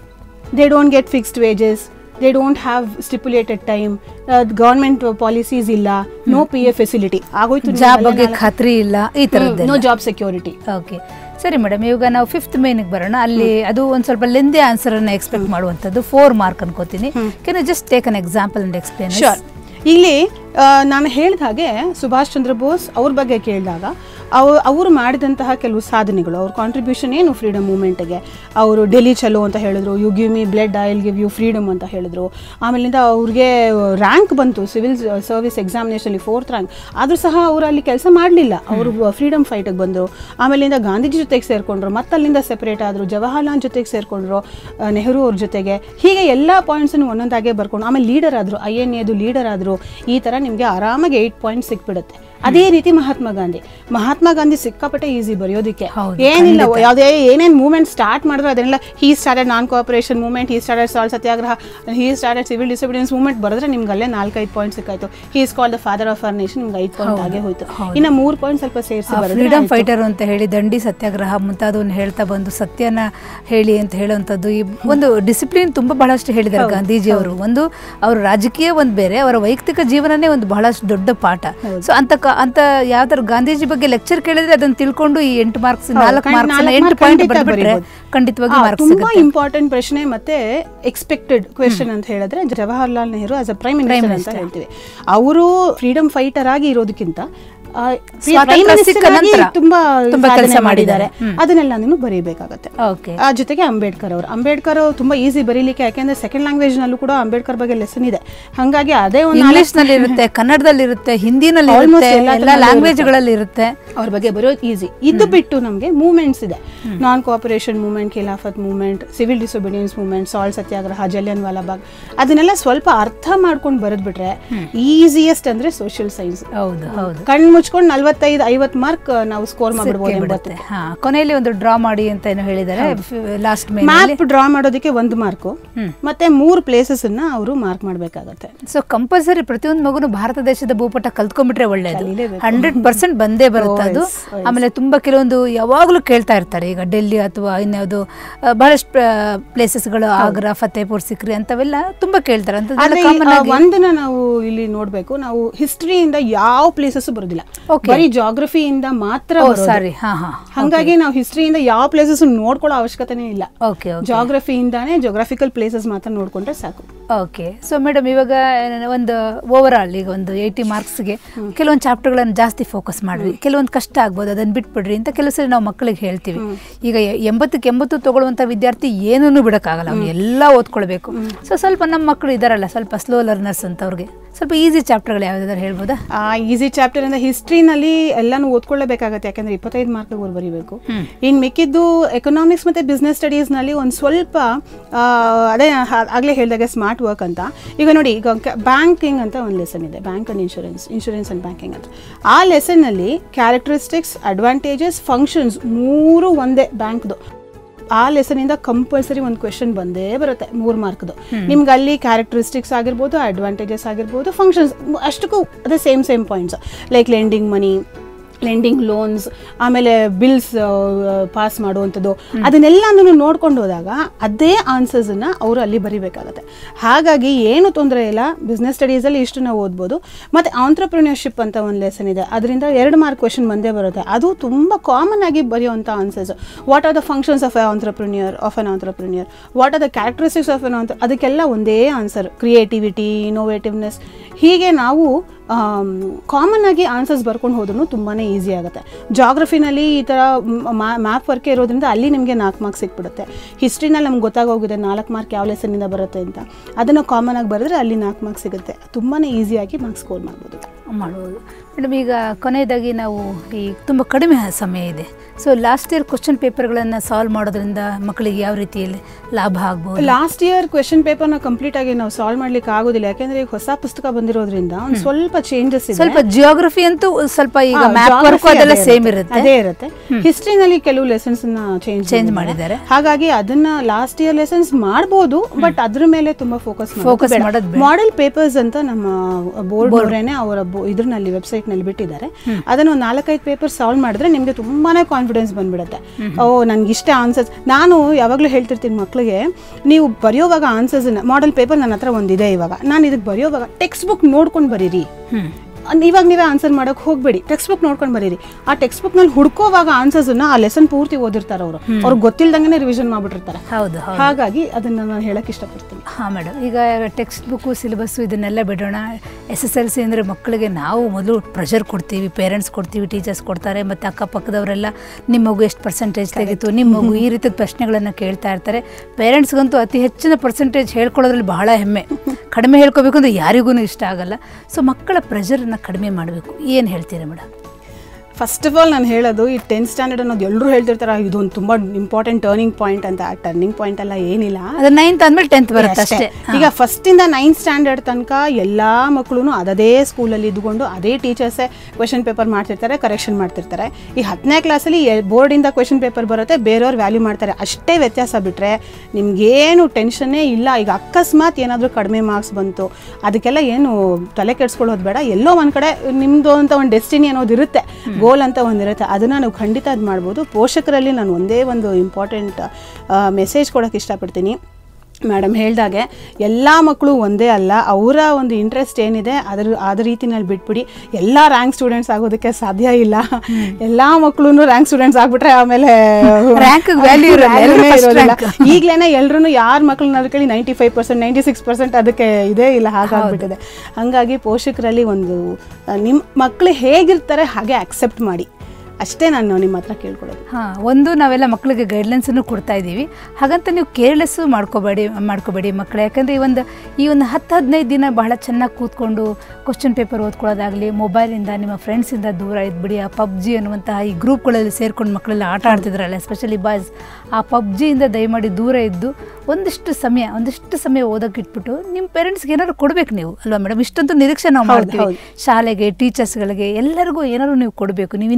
they don't get fixed wages they don't have stipulated time government policies ಇಲ್ಲ ನೋ ಪಿ ಎಫ್ ಫೆಸಿಲಿಟಿ ಆಗೋಯ್ತು ಜಾಬ್ ಬಗ್ಗೆ ಖಾತ್ರಿ ಇಲ್ಲ ಈ ಥರದ್ದು ನೋ ಜಾಬ್ ಸೆಕ್ಯೂರಿಟಿ ಓಕೆ ಸರಿ ಮೇಡಮ್ ಇವಾಗ ನಾವು ಫಿಫ್ತ್ ಮೇನಿಗೆ ಬರೋಣ ಅಲ್ಲಿ ಅದು ಒಂದು ಸ್ವಲ್ಪ ಲೆಂದಿ ಆನ್ಸರ್ ಅನ್ನ ಎಕ್ಸ್ಪೆಕ್ಟ್ ಮಾಡುವಂಥದ್ದು ಫೋರ್ ಮಾರ್ಕ್ ಅನ್ಕೋತೀನಿ Ken just take an example and explain ಶೋರ್ ಇಲ್ಲಿ ಆ, ನಾನು ಹೇಳಿದ ಹಾಗೆ ಸುಭಾಷ್ ಚಂದ್ರ ಬೋಸ್ ಅವ್ರ ಬಗ್ಗೆ ಕೇಳಿದಾಗ ಅವ್ ಅವರು ಮಾಡಿದಂತಹ ಕೆಲವು ಸಾಧನೆಗಳು ಅವ್ರ ಕಾಂಟ್ರಿಬ್ಯೂಷನ್ ಏನು ಫ್ರೀಡಮ್ ಮೂಮೆಂಟ್ಗೆ ಅವರು ಡೆಲ್ಲಿ ಚಲೋ ಅಂತ ಹೇಳಿದ್ರು you give me blood I give you freedom ಅಂತ ಹೇಳಿದ್ರು ಆಮೇಲಿಂದ ಅವ್ರಿಗೆ ರ್ಯಾಂಕ್ ಬಂತು ಸಿವಿಲ್ ಸರ್ವಿಸ್ ಎಕ್ಸಾಮಿನೇಷನಲ್ಲಿ ಫೋರ್ತ್ ರ್ಯಾಂಕ್ ಆದರೂ ಸಹ ಅವರು ಅಲ್ಲಿ ಕೆಲಸ ಮಾಡಲಿಲ್ಲ ಅವರು ಫ್ರೀಡಮ್ ಫೈಟಿಗೆ ಬಂದರು ಆಮೇಲಿಂದ ಗಾಂಧೀಜಿ ಜೊತೆಗೆ ಸೇರಿಕೊಂಡ್ರು ಮತ್ತೆ ಅಲ್ಲಿಂದ ಸೆಪರೇಟ್ ಆದರು ಜವಾಹರ್ಲಾಲ್ ಜೊತೆಗೆ ಸೇರಿಕೊಂಡ್ರು ನೆಹರು ಅವ್ರ ಜೊತೆಗೆ ಹೀಗೆ ಎಲ್ಲ ಪಾಯಿಂಟ್ಸನ್ನು ಒಂದೊಂದಾಗೆ ಬರ್ಕೊಂಡು ಆಮೇಲೆ ಲೀಡರ್ ಆದರು ಐ ಎನ್ ಎದು ಲೀಡರ್ ಆದರು ಈ ಥರ ನಿಮಗೆ ಆರಾಮಾಗಿ ಏಯ್ಟ್ ಪಾಯಿಂಟ್ ಸಿಕ್ಬಿಡುತ್ತೆ ಅದೇ ರೀತಿ ಮಹಾತ್ಮ ಗಾಂಧಿ ಮಹಾತ್ಮ ಗಾಂಧಿ ಸಿಕ್ಕಾಪಟ್ಟೆ ಈಸಿ ಬರೆಯೋದಕ್ಕೆ ಹೌದು, ಏನಿಲ್ಲ ಯಾವುದೇ ಏನೇನು ಮೂವ್ಮೆಂಟ್ ಸ್ಟಾರ್ಟ್ ಮಾಡಿದ್ರು ಅದನ್ನೆಲ್ಲ he started non cooperation movement he started salt Satyagraha he started civil disobedience movement ಬರೆದ್ರೆ ನಿಮ್ಗೆ ಅಲ್ಲೇ ನಾಲ್ಕೈದು ಪಾಯಿಂಟ್ ಸಿಕ್ಕಾಯ್ತು he is call the father of our nation ನಿಮ್ಗೆ ಐದು ಪಾಯಿಂಟ್ ಆಗೇ ಹೋಯ್ತು ಇನ್ನು ಮೂರು ಪಾಯಿಂಟ್ ಸ್ವಲ್ಪ ಸೇರಿಸಿ ಬರೆದ್ರೆ ಫ್ರೀಡಮ್ ಫೈಟರ್ ಅಂತ ಹೇಳಿ ದಂಡಿ ಸತ್ಯಾಗ್ರಹ ಮುಂತಾದವನ್ನು ಹೇಳ್ತಾ ಬಂದು ಸತ್ಯನ ಹೇಳಿ ಅಂತ ಹೇಳುವಂಥದ್ದು ಈ ಒಂದು ಡಿಸಿಪ್ಲಿನ್ ತುಂಬಾ ಬಹಳಷ್ಟು ಹೇಳಿದ್ದಾರೆ ಗಾಂಧೀಜಿ ಅವರು ಒಂದು ಅವರ ರಾಜಕೀಯ ಒಂದು ಬೇರೆ ಅವರ ವೈಯಕ್ತಿಕ ಜೀವನನೇ ಒಂದು ಬಹಳಷ್ಟು ದೊಡ್ಡ ಪಾಠ ಸೊ ಅಂತ ಕ- ಅಂತ ಯಾವ್ದಾರು ಗಾಂಧೀಜಿ ಬಗ್ಗೆ ಲೆಕ್ಚರ್ ಕೇಳಿದ್ರೆ ಅದನ್ನ ತಿಳ್ಕೊಂಡು ಈ ಎಂಟು ಮಾರ್ಕ್ಸ್ ನಾಲ್ಕು ಖಂಡ್- ಮಾರ್ಕ್ಸ್ ನಾಲ್ಕು ಎಂಟು mark ಪಾಯಿಂಟ್ ಖಂಡಿತ ಬರ್ಬಿಟ್ರೆ ಬರೀಬೋದು. ಖಂಡಿತವಾಗಿ ಆ, ಮಾರ್ಕ್ಸ್ ತುಂಬಾ ಸಿಗುತ್ತೆ ಇಂಪಾರ್ಟೆಂಟ್ ಪ್ರಶ್ನೆ ಮತ್ತೆ ಎಕ್ಸ್ಪೆಕ್ಟೆಡ್ ಕ್ವೆಶನ್ ಅಂತ ಹೇಳಿದ್ರೆ Jawaharlal Nehru as a prime minister ಅಂತ ಹೇಳ್ತೀವಿ ಅವರು ಫ್ರೀಡಮ್ ಫೈಟರ್ ಆಗಿ ಇರೋದಕ್ಕಿಂತ ಆ, ಸ್ವಾತಂತ್ರ್ಯ prime minister ಸಿಕ್ಕ ಆಗಿ ನಂತರ ತುಂಬಾ ತುಂಬಾ ಸಾಧನೆ ಕೆಲ್ಸ ಮಾಡಿದ್ದಾರೆ ಮಾಡಿದ್ದಾರೆ. ಅದನ್ನೆಲ್ಲ ನೀನು ಬರೀಬೇಕಾಗತ್ತೆ ಓಕೆ ಆ ಜೊತೆಗೆ ಅಂಬೇಡ್ಕರ್ ಅವರು ಅಂಬೇಡ್ಕರ್ ಅವ್ರು ತುಂಬಾ ಈಸಿ ಬರೀಲಿಕ್ಕೆ ಯಾಕೆಂದ್ರೆ ಸೆಕೆಂಡ್ ಲ್ಯಾಂಗ್ವೇಜ್ ನಲ್ಲೂ ಕೂಡ ಅಂಬೇಡ್ಕರ್ ಬಗ್ಗೆ ಲೆಸನ್ ಇದೆ ಹಾಗಾಗಿ ಅದೇ ಒಂದು ಇಂಗ್ಲಿಷ್ ನಲ್ಲಿ ಇರುತ್ತೆ ಕನ್ನಡದಲ್ಲಿ ಇರುತ್ತೆ ಹಿಂದಿನಲ್ಲಿ Almost ಇರುತ್ತೆ ಎಲ್ಲ ಎಲ್ಲ ತರದಲ್ಲೂ ಲ್ಯಾಂಗ್ವೇಜ್ಗಳಲ್ಲಿ ಇರುತ್ತೆ ಅವ್ರ ಬಗ್ಗೆ ಬರೆಯೋದು ಈಸಿ ಇದು ಬಿಟ್ಟು ನಮಗೆ ಮೂವ್ಮೆಂಟ್ಸ್ ಇದೆ non cooperation movement Khilafat movement civil disobedience movement salt Satyagraha Jallian Walabagh ಅದನ್ನೆಲ್ಲ ಸ್ವಲ್ಪ ಅರ್ಥ ಮಾಡ್ಕೊಂಡು ಬರೆದ್ಬಿಟ್ರೆ ಈಸಿಯೆಸ್ಟ್ ಅಂದ್ರೆ ಸೋಷಿಯಲ್ ಸೈನ್ಸ್ ಹೌದು ಹೌದು ಕಣ್ ಮುಚ್ಕೊಂಡು ನಲ್ವತ್ತೈದು ಐವತ್ ಮಾರ್ಕ್ ನಾವು ಸ್ಕೋರ್ ಮಾಡ್ಬಿಡ್ಬೋದು ಎಂಬತ್ತು ಬಿಡುತ್ತೆ ಹಾ ಕೊನೆಯಲ್ಲಿ ಒಂದು ಡ್ರಾ ಮಾಡಿ ಅಂತ ಏನೋ ಹೇಳಿದ್ದಾರೆ ಲಾಸ್ಟ್ ಮೇ ಮ್ಯಾಪ್ ಡ್ರಾ ಮಾಡೋದಕ್ಕೆ ಒಂದು ಮಾರ್ಕು ಮತ್ತೆ ಮೂರು ಪ್ಲೇಸಸ್ ಅನ್ನ ಅವರು ಮಾರ್ಕ್ ಮಾಡ್ಬೇಕಾಗತ್ತೆ ಸೊ ಕಂಪಲ್ಸರಿ ಪ್ರತಿಯೊಂದು ಮಗುನು ಭಾರತ ದೇಶದ ಭೂಪಟ ಕಲ್ತ್ಕೊಂಡ್ಬಿಟ್ರೆ ಒಳ್ಳೇದು ಕಲೀಲೇಬೇಕು. ಹಂಡ್ರೆಡ್ ಪರ್ಸೆಂಟ್ ಬಂದೇ ಬರುತ್ತೆ ಅದು yes, yes. ಆಮೇಲೆ ತುಂಬಾ ಕೆಲವೊಂದು ಯಾವಾಗಲೂ ಕೇಳ್ತಾ ಇರ್ತಾರೆ ಈಗ ಡೆಲ್ಲಿ ಅಥವಾ ಇನ್ಯಾವುದು ಆ, ಬಹಳಷ್ಟು ಪ್ಲೇಸಸ್ಗಳು ಆಗ್ರಾ ಫತೇಪುರ್ ಸಿಕ್ರಿ ಅಂತವೆಲ್ಲ ತುಂಬಾ ಕೇಳ್ತಾರೆ ಆದ್ರೆ ಅಂತ ಈ, ಕಾಮನ್ ಆ, ಆಗಿ ಒಂದನ್ನ ನಾವು ಇಲ್ಲಿ ನೋಡ್ಬೇಕು ನಾವು ಹಿಸ್ಟ್ರಿಯಿಂದ ಯಾವ ಪ್ಲೇಸಸ್ ಬರೋದಿಲ್ಲ Okay. ಬರೀ ಜಾಗ್ರಫಿಯಿಂದ ಮಾತ್ರ ಓ ಬರೋದು. ಸಾರಿ ಹಾ ಹಾ ಹಂಗಾಗಿ ನಾವು ಹಿಸ್ಟ್ರಿಯಿಂದ ಯಾವ ಪ್ಲೇಸಸ್ ನೋಡ್ಕೊಳ್ಳೋ ಅವಶ್ಯಕತೆನೇ ಇಲ್ಲ ಓಕೆ ಓಕೆ ಜಾಗ್ರಫಿಯಿಂದಾನೇ ಜೋಗ್ರಫಿಕಲ್ ಪ್ಲೇಸಸ್ ಮಾತ್ರ ನೋಡ್ಕೊಂಡ್ರೆ ಸಾಕು ಓಕೆ ಸೊ ಮೇಡಮ್ ಇವಾಗ ಒಂದು ಓವರ್ ಆಲ್ ಈಗ ಒಂದು ಏಯ್ಟಿ ಮಾರ್ಕ್ಸ್ಗೆ ಕೆಲವೊಂದು ಚಾಪ್ಟರ್ಗಳನ್ನು ಜಾಸ್ತಿ ಫೋಕಸ್ ಮಾಡ್ರಿ ಕೆಲವೊಂದು ಕಷ್ಟ ಆಗ್ಬೋದು ಅದನ್ನು ಬಿಟ್ಬಿಡ್ರಿ ಅಂತ ಕೆಲವು ಸರಿ ನಾವು ಮಕ್ಕಳಿಗೆ ಹೇಳ್ತೀವಿ ಈಗ ಎ- ಎಂಬತ್ತಕ್ಕೆ ಎಂಬತ್ತು ತಗೊಳ್ಳುವಂಥ ವಿದ್ಯಾರ್ಥಿ ಏನನ್ನೂ ಬಿಡೋಕ್ಕಾಗಲ್ಲ ಅವ್ನು ಎಲ್ಲ ಓದ್ಕೊಳ್ಬೇಕು ಸೊ ಸ್ವಲ್ಪ ನಮ್ಮ ಮಕ್ಕಳು ಇದಾರಲ್ಲ ಸ್ವಲ್ಪ ಸ್ಲೋ ಲರ್ನರ್ಸ್ ಅಂತ ಅವ್ರಿಗೆ ಸ್ವಲ್ಪ ಈಸಿ ಚಾಪ್ಟರ್ಗಳು ಯಾವ್ದಾದ್ರು ಹೇಳ್ಬೋದಾ ಈಸಿ ಚಾಪ್ಟರ್ ಅಂದ್ರೆ ಹಿಸ್ಟ್ರಿನಲ್ಲಿ ಎಲ್ಲಾನು ಓದ್ಕೊಳ್ಳೇಬೇಕಾಗತ್ತೆ ಯಾಕಂದ್ರೆ ಇಪ್ಪತ್ತೈದು ಮಾರ್ಕ್ ಅವ್ರು ಬರೀಬೇಕು ಇನ್ ಮಿಕ್ಕಿದ್ದು ಎಕನಾಮಿಕ್ಸ್ ಮತ್ತೆ ಬಿಸ್ನೆಸ್ ಸ್ಟಡೀಸ್ ನಲ್ಲಿ ಒಂದು ಸ್ವಲ್ಪ ಆ, ಅದೇ ಹ- ಆಗ್ಲೇ ಹೇಳಿದಾಗೆ ಸ್ಮಾರ್ಟ್ ವರ್ಕ್ ಅಂತ ಈಗ ನೋಡಿ ಈಗ ಬ್ಯಾಂಕಿಂಗ್ ಅಂತ ಒಂದು ಲೆಸನ್ ಇದೆ bank and insurance insurance and banking ಅಂತ ಆ ಲೆಸನ್ ನಲ್ಲಿ ಕ್ಯಾರೆಕ್ಟರಿಸ್ಟಿಕ್ಸ್ ಅಡ್ವಾಂಟೇಜಸ್ ಫಂಕ್ಷನ್ಸ್ ಮೂರು ಒಂದೇ ಬ್ಯಾಂಕ್ದು ಆ ಲೆಸನ್ ಇಂದ ಕಂಪಲ್ಸರಿ ಒಂದು ಕ್ವೆಶನ್ ಬಂದೇ ಬರುತ್ತೆ ಮೂರು ಮಾರ್ಕ್ದು ನಿಮ್ಗೆ ಅಲ್ಲಿ ಕ್ಯಾರೆಕ್ಟರಿಸ್ಟಿಕ್ಸ್ ಆಗಿರ್ಬೋದು ಅಡ್ವಾಂಟೇಜಸ್ ಆಗಿರ್ಬೋದು ಫಂಕ್ಷನ್ಸ್ ಅಷ್ಟಕ್ಕೂ ಅದೇ same same points like lending money lending loans ಆಮೇಲೆ ಬಿಲ್ಸ್ ಪಾಸ್ ಮಾಡುವಂಥದ್ದು ಅದನ್ನೆಲ್ಲನೂ ನೋಡ್ಕೊಂಡು ಹೋದಾಗ ಅದೇ ಆನ್ಸರ್ಸನ್ನ ಅವರು ಅಲ್ಲಿ ಬರಿಬೇಕಾಗತ್ತೆ ಹಾಗಾಗಿ ಏನು ತೊಂದರೆ ಇಲ್ಲ ಬಿಸ್ನೆಸ್ ಸ್ಟಡೀಸಲ್ಲಿ ಇಷ್ಟು ನಾವು ಓದ್ಬೋದು ಮತ್ತು ಆಂಟ್ರಪ್ರಿನಿಯರ್ಶಿಪ್ ಅಂತ ಒಂದು ಲೆಸನ್ ಇದೆ ಅದರಿಂದ ಎರಡು ಮಾರ್ಕ್ ಕ್ವೆಶನ್ ಬಂದೇ ಬರುತ್ತೆ ಅದು ತುಂಬ ಕಾಮನ್ ಆಗಿ ಬರೆಯುವಂಥ answers what are the functions of a entrepreneur of an entrepreneur what are the characteristics of an ಆಂಟ್ರ ಅದಕ್ಕೆಲ್ಲ ಒಂದೇ ಆನ್ಸರ್ ಕ್ರಿಯೇಟಿವಿಟಿ ಇನೋವೇಟಿವ್ನೆಸ್ ಹೀಗೆ ನಾವು ಕಾಮನ್ ಆಗಿ ಆನ್ಸರ್ಸ್ ಬರ್ಕೊಂಡು ಹೋದ್ರೂ ತುಂಬಾ ಈಸಿ ಆಗುತ್ತೆ ಜಾಗ್ರಫಿನಲ್ಲಿ ಈ ಥರ ಮ್ಯಾಪ್ ವರ್ಕೆ ಇರೋದ್ರಿಂದ ಅಲ್ಲಿ ನಿಮಗೆ ನಾಲ್ಕು ಮಾರ್ಕ್ಸ್ ಸಿಕ್ಬಿಡುತ್ತೆ ಹಿಸ್ಟ್ರಿನಲ್ಲಿ ನಮ್ಗೆ ಗೊತ್ತಾಗೋಗಿದೆ ನಾಲ್ಕು ಮಾರ್ಕ್ ಯಾವ ಲೆಸನ್ನಿಂದ ಬರುತ್ತೆ ಅಂತ ಅದನ್ನು ಕಾಮನ್ ಆಗಿ ಬರೆದ್ರೆ ಅಲ್ಲಿ ನಾಲ್ಕು ಮಾರ್ಕ್ಸ್ ಸಿಗುತ್ತೆ ತುಂಬಾ ಈಸಿಯಾಗಿ ಮಾರ್ಕ್ಸ್ ಸ್ಕೋರ್ ಮಾಡ್ಬೋದು ಮಾಡ್ಬೋದು ಮೇಡಮ್ ಈಗ ಕೊನೆಯದಾಗಿ ನಾವು ಈ ತುಂಬ ಕಡಿಮೆ ಸಮಯ ಇದೆ ಸೊ ಲಾಸ್ಟ್ ಇಯರ್ ಕ್ವಶನ್ ಪೇಪರ್ಗಳನ್ನು ಸಾಲ್ವ್ ಮಾಡೋದ್ರಿಂದ ಮಕ್ಕಳಿಗೆ ಯಾವ ರೀತಿಯಲ್ಲಿ ಲಾಭ ಆಗ್ಬೋದು ಲಾಸ್ಟ್ ಇಯರ್ ಕ್ವೆಶನ್ ಪೇಪರ್ನ ಕಂಪ್ಲೀಟ್ ಆಗಿ ನಾವು ಸಾಲ್ವ್ ಮಾಡ್ಲಿಕ್ಕೆ ಆಗೋದಿಲ್ಲ ಯಾಕಂದ್ರೆ ಈಗ ಹೊಸ ಪುಸ್ತಕ ಬಂದಿರೋದ್ರಿಂದ ಒಂದು ಸ್ವಲ್ಪ ಚೇಂಜಸ್ ಇದೆ ಸ್ವಲ್ಪ ಜಿಯೋಗ್ರಫಿ ಅಂತೂ ಸ್ವಲ್ಪ ಈಗ ಹಾ, ಮ್ಯಾಪ್ ವರ್ಕ್ geography ಅದೆಲ್ಲ ಅದೇ ಸೇಮ್ ಇರುತ್ತೆ. ಇರುತ್ತೆ ಅದೇ ಇರುತ್ತೆ ಹಿಸ್ಟ್ರಿನಲ್ಲಿ ಕೆಲವು ಲೆಸನ್ಸ್ ಚೇಂಜ್ Change ಮಾಡಿದ್ದಾರೆ. ಹಾಗಾಗಿ ಅದನ್ನ ಲಾಸ್ಟ್ ಇಯರ್ ಲೆಸನ್ಸ್ ಮಾಡ್ಬೋದು ಬಟ್ ಅದ್ರ ಮೇಲೆ ತುಂಬಾ ಫೋಕಸ್ Focus ಮಾಡೋದ್ ಬೇಡ. ಮಾಡೆಲ್ ಪೇಪರ್ಸ್ ಅಂತ ನಮ್ಮ ಬೋರ್ಡ್ ಅವರೇನೆ ಅವರ ಬೊ- ಇದ್ರಲ್ಲಿ ವೆಬ್ಸೈಟ್ ನಲ್ಲಿ ಬಿಟ್ಟಿದ್ದಾರೆ ಅದನ್ನ ಒಂದು ನಾಲ್ಕೈದು ಪೇಪರ್ ಸಾಲ್ವ್ ಮಾಡಿದ್ರೆ ನಿಮ್ಗೆ ತುಂಬಾನೇ ಕಾನ್ಫಿಡೆನ್ಸ್ ಬಂದ್ಬಿಡುತ್ತೆ ಓ ನನ್ಗೆ ಇಷ್ಟ ಆನ್ಸರ್ಸ್ ನಾನು ಯಾವಾಗಲೂ ಹೇಳ್ತಿರ್ತೀನಿ ಮಕ್ಳಿಗೆ ನೀವು ಬರೆಯೋವಾಗ ಆನ್ಸರ್ಸ್ ಮಾಡೆಲ್ ಪೇಪರ್ ನನ್ನ ಹತ್ರ ಒಂದಿದೆ ಇವಾಗ ನಾನು ಇದಕ್ಕೆ ಬರೆಯೋವಾಗ ಟೆಕ್ಸ್ಟ್ ಬುಕ್ ನೋಡ್ಕೊಂಡು ಬರೀರಿ ಹ್ಮ್ ಅನ್- ಇವಾಗ ನೀವೇ ಆನ್ಸರ್ ಮಾಡೋಕೆ ಹೋಗ್ಬೇಡಿ ಟೆಕ್ಸ್ಟ್ ಬುಕ್ ನೋಡ್ಕೊಂಡು ಬರೀರಿ ಆ ಟೆಕ್ಸ್ಟ್ ಬುಕ್ನಲ್ಲಿ ಹುಡ್ಕೋವಾಗ ಆನ್ಸರ್ಸನ್ನ ಆ ಲೆಸನ್ ಪೂರ್ತಿ ಓದಿರ್ತಾರೆ ಅವರು ಅವ್ರಿಗೆ ಗೊತ್ತಿಲ್ದಂಗೆ ರಿವಿಷನ್ ಮಾಡ್ಬಿಟ್ಟಿರ್ತಾರೆ ಹೌದು ಹೌದು ಹಾಗಾಗಿ ಅದನ್ನ ನಾನು ಹೇಳಕ್ ಇಷ್ಟಪಡ್ತೀನಿ ಹಾಂ ಮೇಡಮ್ ಈಗ ಟೆಕ್ಸ್ಟ್ ಬುಕ್ಕು ಸಿಲೆಬಸ್ಸು ಇದನ್ನೆಲ್ಲ ಬಿಡೋಣ ಎಸ್ ಎಸ್ ಎಲ್ ಸಿ ಅಂದರೆ ಮಕ್ಕಳಿಗೆ ನಾವು ಮೊದಲು ಪ್ರೆಷರ್ ಕೊಡ್ತೀವಿ ಪೇರೆಂಟ್ಸ್ ಕೊಡ್ತೀವಿ ಟೀಚರ್ಸ್ ಕೊಡ್ತಾರೆ ಮತ್ತು ಅಕ್ಕಪಕ್ಕದವರೆಲ್ಲ ನಿಮ್ಮ ಮಗು ಎಷ್ಟು ಪರ್ಸೆಂಟೇಜ್ ತೆಗಿತು ನಿಮ್ಮ ಮಗು ಈ ರೀತಿಯ ಪ್ರಶ್ನೆಗಳನ್ನು ಕೇಳ್ತಾ ಇರ್ತಾರೆ ಪೇರೆಂಟ್ಸ್ಗಂತೂ ಅತಿ ಹೆಚ್ಚಿನ ಪರ್ಸೆಂಟೇಜ್ ಹೇಳ್ಕೊಳ್ಳೋದ್ರಲ್ಲಿ ಬಹಳ ಹೆಮ್ಮೆ ಕಡಿಮೆ ಹೇಳ್ಕೋಬೇಕು ಅಂದ್ರೆ ಯಾರಿಗೂ ಇಷ್ಟ ಆಗಲ್ಲ ಸೊ ಮಕ್ಕಳ ಪ್ರೆಷರನ್ನು ಕಡಿಮೆ ಮಾಡಬೇಕು ಏನು ಹೇಳ್ತೀರಾ ಮೇಡಮ್ ಫಸ್ಟ್ ಆಫ್ ಆಲ್ ನಾನು ಹೇಳೋದು ಈ ಟೆಂತ್ ಸ್ಟ್ಯಾಂಡರ್ಡ್ ಅನ್ನೋದು ಎಲ್ಲರೂ ಹೇಳ್ತಿರ್ತಾರೆ ಇದೊಂದು ತುಂಬ ಇಂಪಾರ್ಟೆಂಟ್ ಟರ್ನಿಂಗ್ ಪಾಯಿಂಟ್ ಅಂತ ಆ ಟರ್ನಿಂಗ್ ಪಾಯಿಂಟ್ ಎಲ್ಲ ಏನಿಲ್ಲ ಅದು ನೈನ್ತ್ ಆದ್ಮೇಲೆ ಟೆಂತ್ ಬರುತ್ತೆ ಅಷ್ಟೇ. ಅಷ್ಟೇ ಈಗ ಫಸ್ಟಿಂದ ನೈನ್ತ್ ಸ್ಟ್ಯಾಂಡರ್ಡ್ ತನಕ ಎಲ್ಲಾ ಮಕ್ಕಳು ಅದೇ ಸ್ಕೂಲಲ್ಲಿ ಇದ್ಕೊಂಡು ಅದೇ ಟೀಚರ್ಸೇ ಕ್ವೆಶನ್ ಪೇಪರ್ ಮಾಡ್ತಿರ್ತಾರೆ ಕರೆಕ್ಷನ್ ಮಾಡ್ತಿರ್ತಾರೆ ಈ ಹತ್ತನೇ ಕ್ಲಾಸಲ್ಲಿ ಬೋರ್ಡಿಂದ ಕ್ವೆಶನ್ ಪೇಪರ್ ಬರುತ್ತೆ ಬೇರೆಯವ್ರು ವ್ಯಾಲ್ಯೂ ಮಾಡ್ತಾರೆ ಅಷ್ಟೇ ವ್ಯತ್ಯಾಸ ಬಿಟ್ಟರೆ ನಿಮ್ಗೇನು ಟೆನ್ಷನ್ನೇ ಇಲ್ಲ ಈಗ ಅಕಸ್ಮಾತ್ ಏನಾದರೂ ಕಡಿಮೆ ಮಾರ್ಕ್ಸ್ ಬಂತು ಅದಕ್ಕೆಲ್ಲ ಏನು ತಲೆ ಕೆಡ್ಸ್ಕೊಳ್ಳೋದು ಬೇಡ ಎಲ್ಲೋ ಒಂದು ಕಡೆ ನಿಮ್ಮದು ಅಂತ ಒಂದು ಡೆಸ್ಟಿನಿ ಅನ್ನೋದು ಇರುತ್ತೆ ಗೋಲ್ ಅಂತ ಒಂದಿರುತ್ತೆ ಅದನ್ನು ನಾವು ಖಂಡಿತ ಅದು ಮಾಡ್ಬೋದು ಪೋಷಕರಲ್ಲಿ ನಾನು ಒಂದೇ ಒಂದು ಇಂಪಾರ್ಟೆಂಟ್ ಮೆಸೇಜ್ ಕೊಡೋಕ್ಕೆ ಇಷ್ಟಪಡ್ತೀನಿ ಮೇಡಮ್ ಹೇಳ್ದಾಗೆ ಎಲ್ಲ ಮಕ್ಕಳು ಒಂದೇ ಅಲ್ಲ ಅವರ ಒಂದು ಇಂಟ್ರೆಸ್ಟ್ ಏನಿದೆ ಅದ್ರ ಅದ ರೀತಿನಲ್ಲಿ ಬಿಟ್ಬಿಡಿ ಎಲ್ಲ ರ್ಯಾಂಕ್ ಸ್ಟೂಡೆಂಟ್ಸ್ ಆಗೋದಕ್ಕೆ ಸಾಧ್ಯ ಇಲ್ಲ ಎಲ್ಲ ಮಕ್ಕಳು ರ್ಯಾಂಕ್ ಸ್ಟೂಡೆಂಟ್ಸ್ ಆಗ್ಬಿಟ್ರೆ ಆಮೇಲೆ Rank ಗೆ value ಇರಲ್ಲ, ಎಲ್ರು first rank. ಈಗಲೇ ಎಲ್ರು ಯಾರ ಮಕ್ಕಳನ್ನ ಕೇಳಿ ninety five percent ninety six percent ಅದಕ್ಕೆ ಇದೇ ಇಲ್ಲ ಹಾಗಾಗ್ಬಿಟ್ಟಿದೆ ಹಾಗಾಗಿ ಪೋಷಕರಲ್ಲಿ ಒಂದು ನಿಮ್ಮ ಮಕ್ಕಳು ಹೇಗಿರ್ತಾರೆ ಹಾಗೆ ಅಕ್ಸೆಪ್ಟ್ ಮಾಡಿ ಅಷ್ಟೇ ನಾನು ನಿಮ್ಮ ಹತ್ರ ಕೇಳ್ಕೊಳ್ಳೋದು ಹಾಂ ಒಂದು ನಾವೆಲ್ಲ ಮಕ್ಕಳಿಗೆ ಗೈಡ್ಲೈನ್ಸನ್ನು ಕೊಡ್ತಾ ಇದ್ದೀವಿ ಹಾಗಂತ ನೀವು ಕೇರ್ಲೆಸ್ಸು ಮಾಡ್ಕೋಬೇಡಿ ಮಾಡ್ಕೋಬೇಡಿ ಮಕ್ಕಳು ಯಾಕಂದರೆ ಈ ಒಂದು ಈ ಒಂದು ಹತ್ತು ಹದಿನೈದು ದಿನ ಬಹಳ ಚೆನ್ನಾಗಿ ಕೂತ್ಕೊಂಡು ಕ್ವಶನ್ ಪೇಪರ್ ಓದ್ಕೊಳ್ಳೋದಾಗಲಿ ಮೊಬೈಲಿಂದ ನಿಮ್ಮ ಫ್ರೆಂಡ್ಸಿಂದ ದೂರ ಇದ್ಬಿಡಿ ಆ ಪಬ್ಜಿ ಅನ್ನುವಂತಹ ಈ ಗ್ರೂಪ್ಗಳಲ್ಲಿ ಸೇರ್ಕೊಂಡು ಮಕ್ಕಳೆಲ್ಲ ಆಟ ಆಡ್ತಿದ್ರಲ್ಲ ಎಸ್ಪೆಷಲಿ ಬಾಯ್ಸ್ ಆ ಪಬ್ಜಿಯಿಂದ ದಯಮಾಡಿ ದೂರ ಇದ್ದು ಒಂದಿಷ್ಟು ಸಮಯ ಒಂದಿಷ್ಟು ಸಮಯ ಓದೋಕೆ ಇಟ್ಬಿಟ್ಟು ನಿಮ್ಮ ಪೇರೆಂಟ್ಸ್ಗೆ ಏನಾದ್ರು ಕೊಡ್ಬೇಕು ನೀವು ಅಲ್ವಾ ಮೇಡಮ್ ಇಷ್ಟೊಂದು ನಿರೀಕ್ಷೆ ನಾವು ಹೌದು, ಮಾಡ್ತೀವಿ ಹೌದು. ಶಾಲೆಗೆ ಟೀಚರ್ಸ್ಗಳಿಗೆ ಎಲ್ಲರಿಗೂ ಏನಾದ್ರು ನೀವು ಕೊಡಬೇಕು ನೀವು ಇನ್ನೇನು ಕೊಡಬೇಡಿ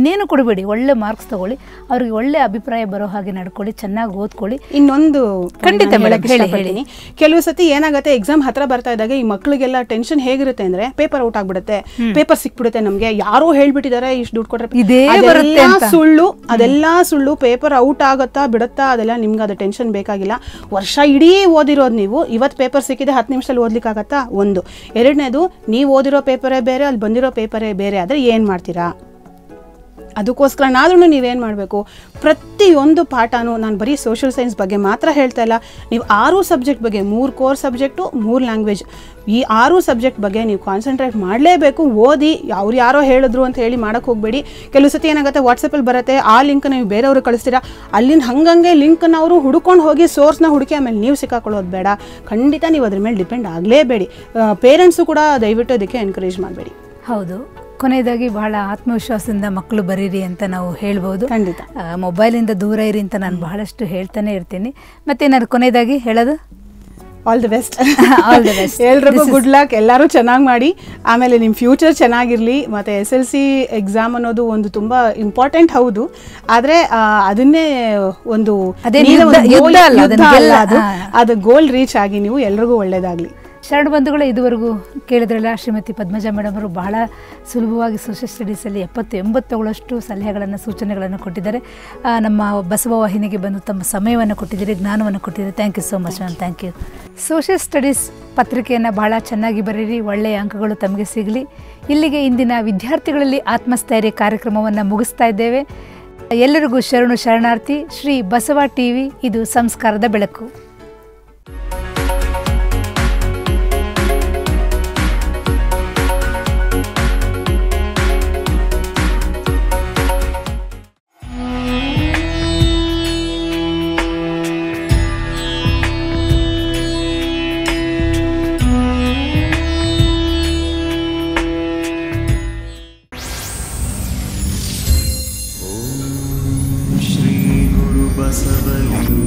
ಬಿಡಬೇಡಿ ಒಳ್ಳೆ ಮಾರ್ಕ್ಸ್ ತಗೊಳ್ಳಿ ಅವ್ರಿಗೆ ಒಳ್ಳೆ ಅಭಿಪ್ರಾಯ ಬರೋ ಹಾಗೆ ನಡ್ಕೊಳ್ಳಿ ಚೆನ್ನಾಗಿ ಓದ್ಕೊಳ್ಳಿ ಇನ್ನೊಂದು ಖಂಡಿತ ನಾನು ಮೇಡಮ್, ಹೇಳಕ್ ಹೇಳಿ, ಇಷ್ಟಪಡ್ತೀನಿ. ಕೆಲವು ಸತಿ ಏನಾಗುತ್ತೆ ಎಕ್ಸಾಮ್ ಹತ್ರ ಬರ್ತಾ ಇದ್ದಾಗ ಈ ಮಕ್ಕಳಿಗೆಲ್ಲ ಟೆನ್ಷನ್ ಹೇಗಿರುತ್ತೆ ಅಂದ್ರೆ ಪೇಪರ್ ಔಟ್ ಆಗ್ಬಿಡುತ್ತೆ ಪೇಪರ್ ಸಿಕ್ಬಿಡುತ್ತೆ ನಮ್ಗೆ ಯಾರೋ ಹೇಳ್ಬಿಟ್ಟಿದ್ದಾರೆ ಇಷ್ಟು ದುಡ್ಡು ಕೊಟ್ರೆ ಇದೇ ಬರುತ್ತೆ ಅದೆಲ್ಲ ಅಂತ. ಸುಳ್ಳು ಅದೆಲ್ಲ ಸುಳ್ಳು ಪೇಪರ್ ಔಟ್ ಆಗತ್ತಾ ಬಿಡುತ್ತಾ ಅದೆಲ್ಲ ನಿಮ್ಗೆ ಅದು ಟೆನ್ಷನ್ ಬೇಕಾಗಿಲ್ಲ ವರ್ಷ ಇಡೀ ಓದಿರೋದು ನೀವು ಇವತ್ತು ಪೇಪರ್ ಸಿಕ್ಕಿದೆ ಹತ್ತು ನಿಮಿಷದಲ್ಲಿ ಓದ್ಲಿಕ್ಕಾಗತ್ತಾ ಒಂದು ಎರಡನೇದು ನೀವು ಓದಿರೋ ಪೇಪರೇ ಬೇರೆ ಅಲ್ಲಿ ಬಂದಿರೋ ಪೇಪರೇ ಬೇರೆ ಆದರೆ ಏನು ಮಾಡ್ತೀರಾ ಅದಕ್ಕೋಸ್ಕರನಾದ್ರೂ ನೀವೇನು ಮಾಡಬೇಕು ಪ್ರತಿಯೊಂದು ಪಾಠನೂ ನಾನು ಬರೀ ಸೋಷಿಯಲ್ ಸೈನ್ಸ್ ಬಗ್ಗೆ ಮಾತ್ರ ಹೇಳ್ತಾ ಇಲ್ಲ ನೀವು ಆರು ಸಬ್ಜೆಕ್ಟ್ ಬಗ್ಗೆ ಮೂರು ಕೋರ್ ಸಬ್ಜೆಕ್ಟು ಮೂರು ಲ್ಯಾಂಗ್ವೇಜ್ ಈ ಆರು ಸಬ್ಜೆಕ್ಟ್ ಬಗ್ಗೆ ನೀವು ಕಾನ್ಸಂಟ್ರೇಟ್ ಮಾಡಲೇಬೇಕು ಓದಿ ಅವ್ರು ಯಾರೋ ಹೇಳಿದ್ರು ಅಂತ ಹೇಳಿ ಮಾಡೋಕ್ಕೆ ಹೋಗಬೇಡಿ ಕೆಲವು ಸತಿ ಏನಾಗುತ್ತೆ ವಾಟ್ಸಪ್ಪಲ್ಲಿ ಬರುತ್ತೆ ಆ ಲಿಂಕ್ ನೀವು ಬೇರೆಯವ್ರಿಗೆ ಕಳಿಸ್ತೀರಾ ಅಲ್ಲಿಂದ ಹಂಗಂಗೆ ಲಿಂಕ್ನ ಅವರು ಹುಡ್ಕೊಂಡು ಹೋಗಿ ಸೋರ್ಸ್ನ ಹುಡುಕಿ ಆಮೇಲೆ ನೀವು ಸಿಕ್ಕಾಕೊಳ್ಳೋದು ಬೇಡ ಖಂಡಿತ ನೀವು ಅದ್ರ ಮೇಲೆ ಡಿಪೆಂಡ್ ಆಗಲೇಬೇಡಿ ಪೇರೆಂಟ್ಸು ಕೂಡ ದಯವಿಟ್ಟು ಅದಕ್ಕೆ ಎನ್ಕರೇಜ್ ಮಾಡಬೇಡಿ ಹೌದು ಕೊನೆಯದಾಗಿ ಬಹಳ ಆತ್ಮವಿಶ್ವಾಸದಿಂದ ಮಕ್ಕಳು ಬರೀರಿ ಅಂತ ನಾವು ಹೇಳ್ಬೋದು ಖಂಡಿತ ಆ, ಮೊಬೈಲಿಂದ ದೂರ ಇರಿ ಅಂತ ನಾನು ಬಹಳಷ್ಟು ಹೇಳ್ತಾನೆ ಇರ್ತೀನಿ ಮತ್ತೆ ನಾನು ಕೊನೆಯದಾಗಿ ಹೇಳೋದು all the best All the best. ಎಲ್ರಿಗೂ This is- ಗುಡ್ ಲಕ್ ಎಲ್ಲರೂ ಚೆನ್ನಾಗಿ ಮಾಡಿ ಆಮೇಲೆ ನಿಮ್ಮ ಫ್ಯೂಚರ್ ಚೆನ್ನಾಗಿರಲಿ ಮತ್ತು ಎಸ್ ಎಲ್ ಸಿ ಎಕ್ಸಾಮ್ ಅನ್ನೋದು ಒಂದು ತುಂಬ ಇಂಪಾರ್ಟೆಂಟ್ ಹೌದು ಆದರೆ ಅದನ್ನೇ ಒಂದು ಅದೇನ್ ನೀವೇ ಯುದ್ಧ- ಒಂದು goal- ಯುದ್ಧ ಅಲ್ಲ, ಯುದ್ಧ ಅದನ್ನ ಅಲ್ಲ ಗೆಲ್ಲ- ಅದು ಹಾ. ಅದು ಗೋಲ್ ರೀಚ್ ಆಗಿ ನೀವು ಎಲ್ರಿಗೂ ಒಳ್ಳೇದಾಗಲಿ ಶರಣ ಬಂಧುಗಳು ಇದುವರೆಗೂ ಕೇಳಿದ್ರಲ್ಲ ಶ್ರೀಮತಿ ಪದ್ಮಜಾ ಮೇಡಮ್ ಅವರು ಬಹಳ ಸುಲಭವಾಗಿ ಸೋಷಿಯಲ್ ಸ್ಟಡೀಸಲ್ಲಿ ಎಪ್ಪತ್ತು ಎಂಬತ್ತುಗಳಷ್ಟು ಸಲಹೆಗಳನ್ನು ಸೂಚನೆಗಳನ್ನು ಕೊಟ್ಟಿದ್ದಾರೆ ಆ, ನಮ್ಮ ಬಸವ ವಾಹಿನಿಗೆ ಬಂದು ತಮ್ಮ ಸಮಯವನ್ನು ಕೊಟ್ಟಿದ್ದೀರಿ ಜ್ಞಾನವನ್ನು ಕೊಟ್ಟಿದ್ದೀರಿ thank you so much ma'am thank you social studies ಪತ್ರಿಕೆಯನ್ನು ಬಹಳ ಚೆನ್ನಾಗಿ ಬರೀರಿ ಒಳ್ಳೆಯ ಅಂಕಗಳು ತಮಗೆ ಸಿಗಲಿ ಇಲ್ಲಿಗೆ ಇಂದಿನ ವಿದ್ಯಾರ್ಥಿಗಳಲ್ಲಿ ಆತ್ಮಸ್ಥೈರ್ಯ ಕಾರ್ಯಕ್ರಮವನ್ನು ಮುಗಿಸ್ತಾ ಇದ್ದೇವೆ ಎಲ್ಲರಿಗೂ ಶರಣು ಶರಣಾರ್ಥಿ ಶ್ರೀ ಬಸವ ಟಿವಿ ಇದು ಸಂಸ್ಕಾರದ ಬೆಳಕು श्रीगुरुबसवलिङ्गाय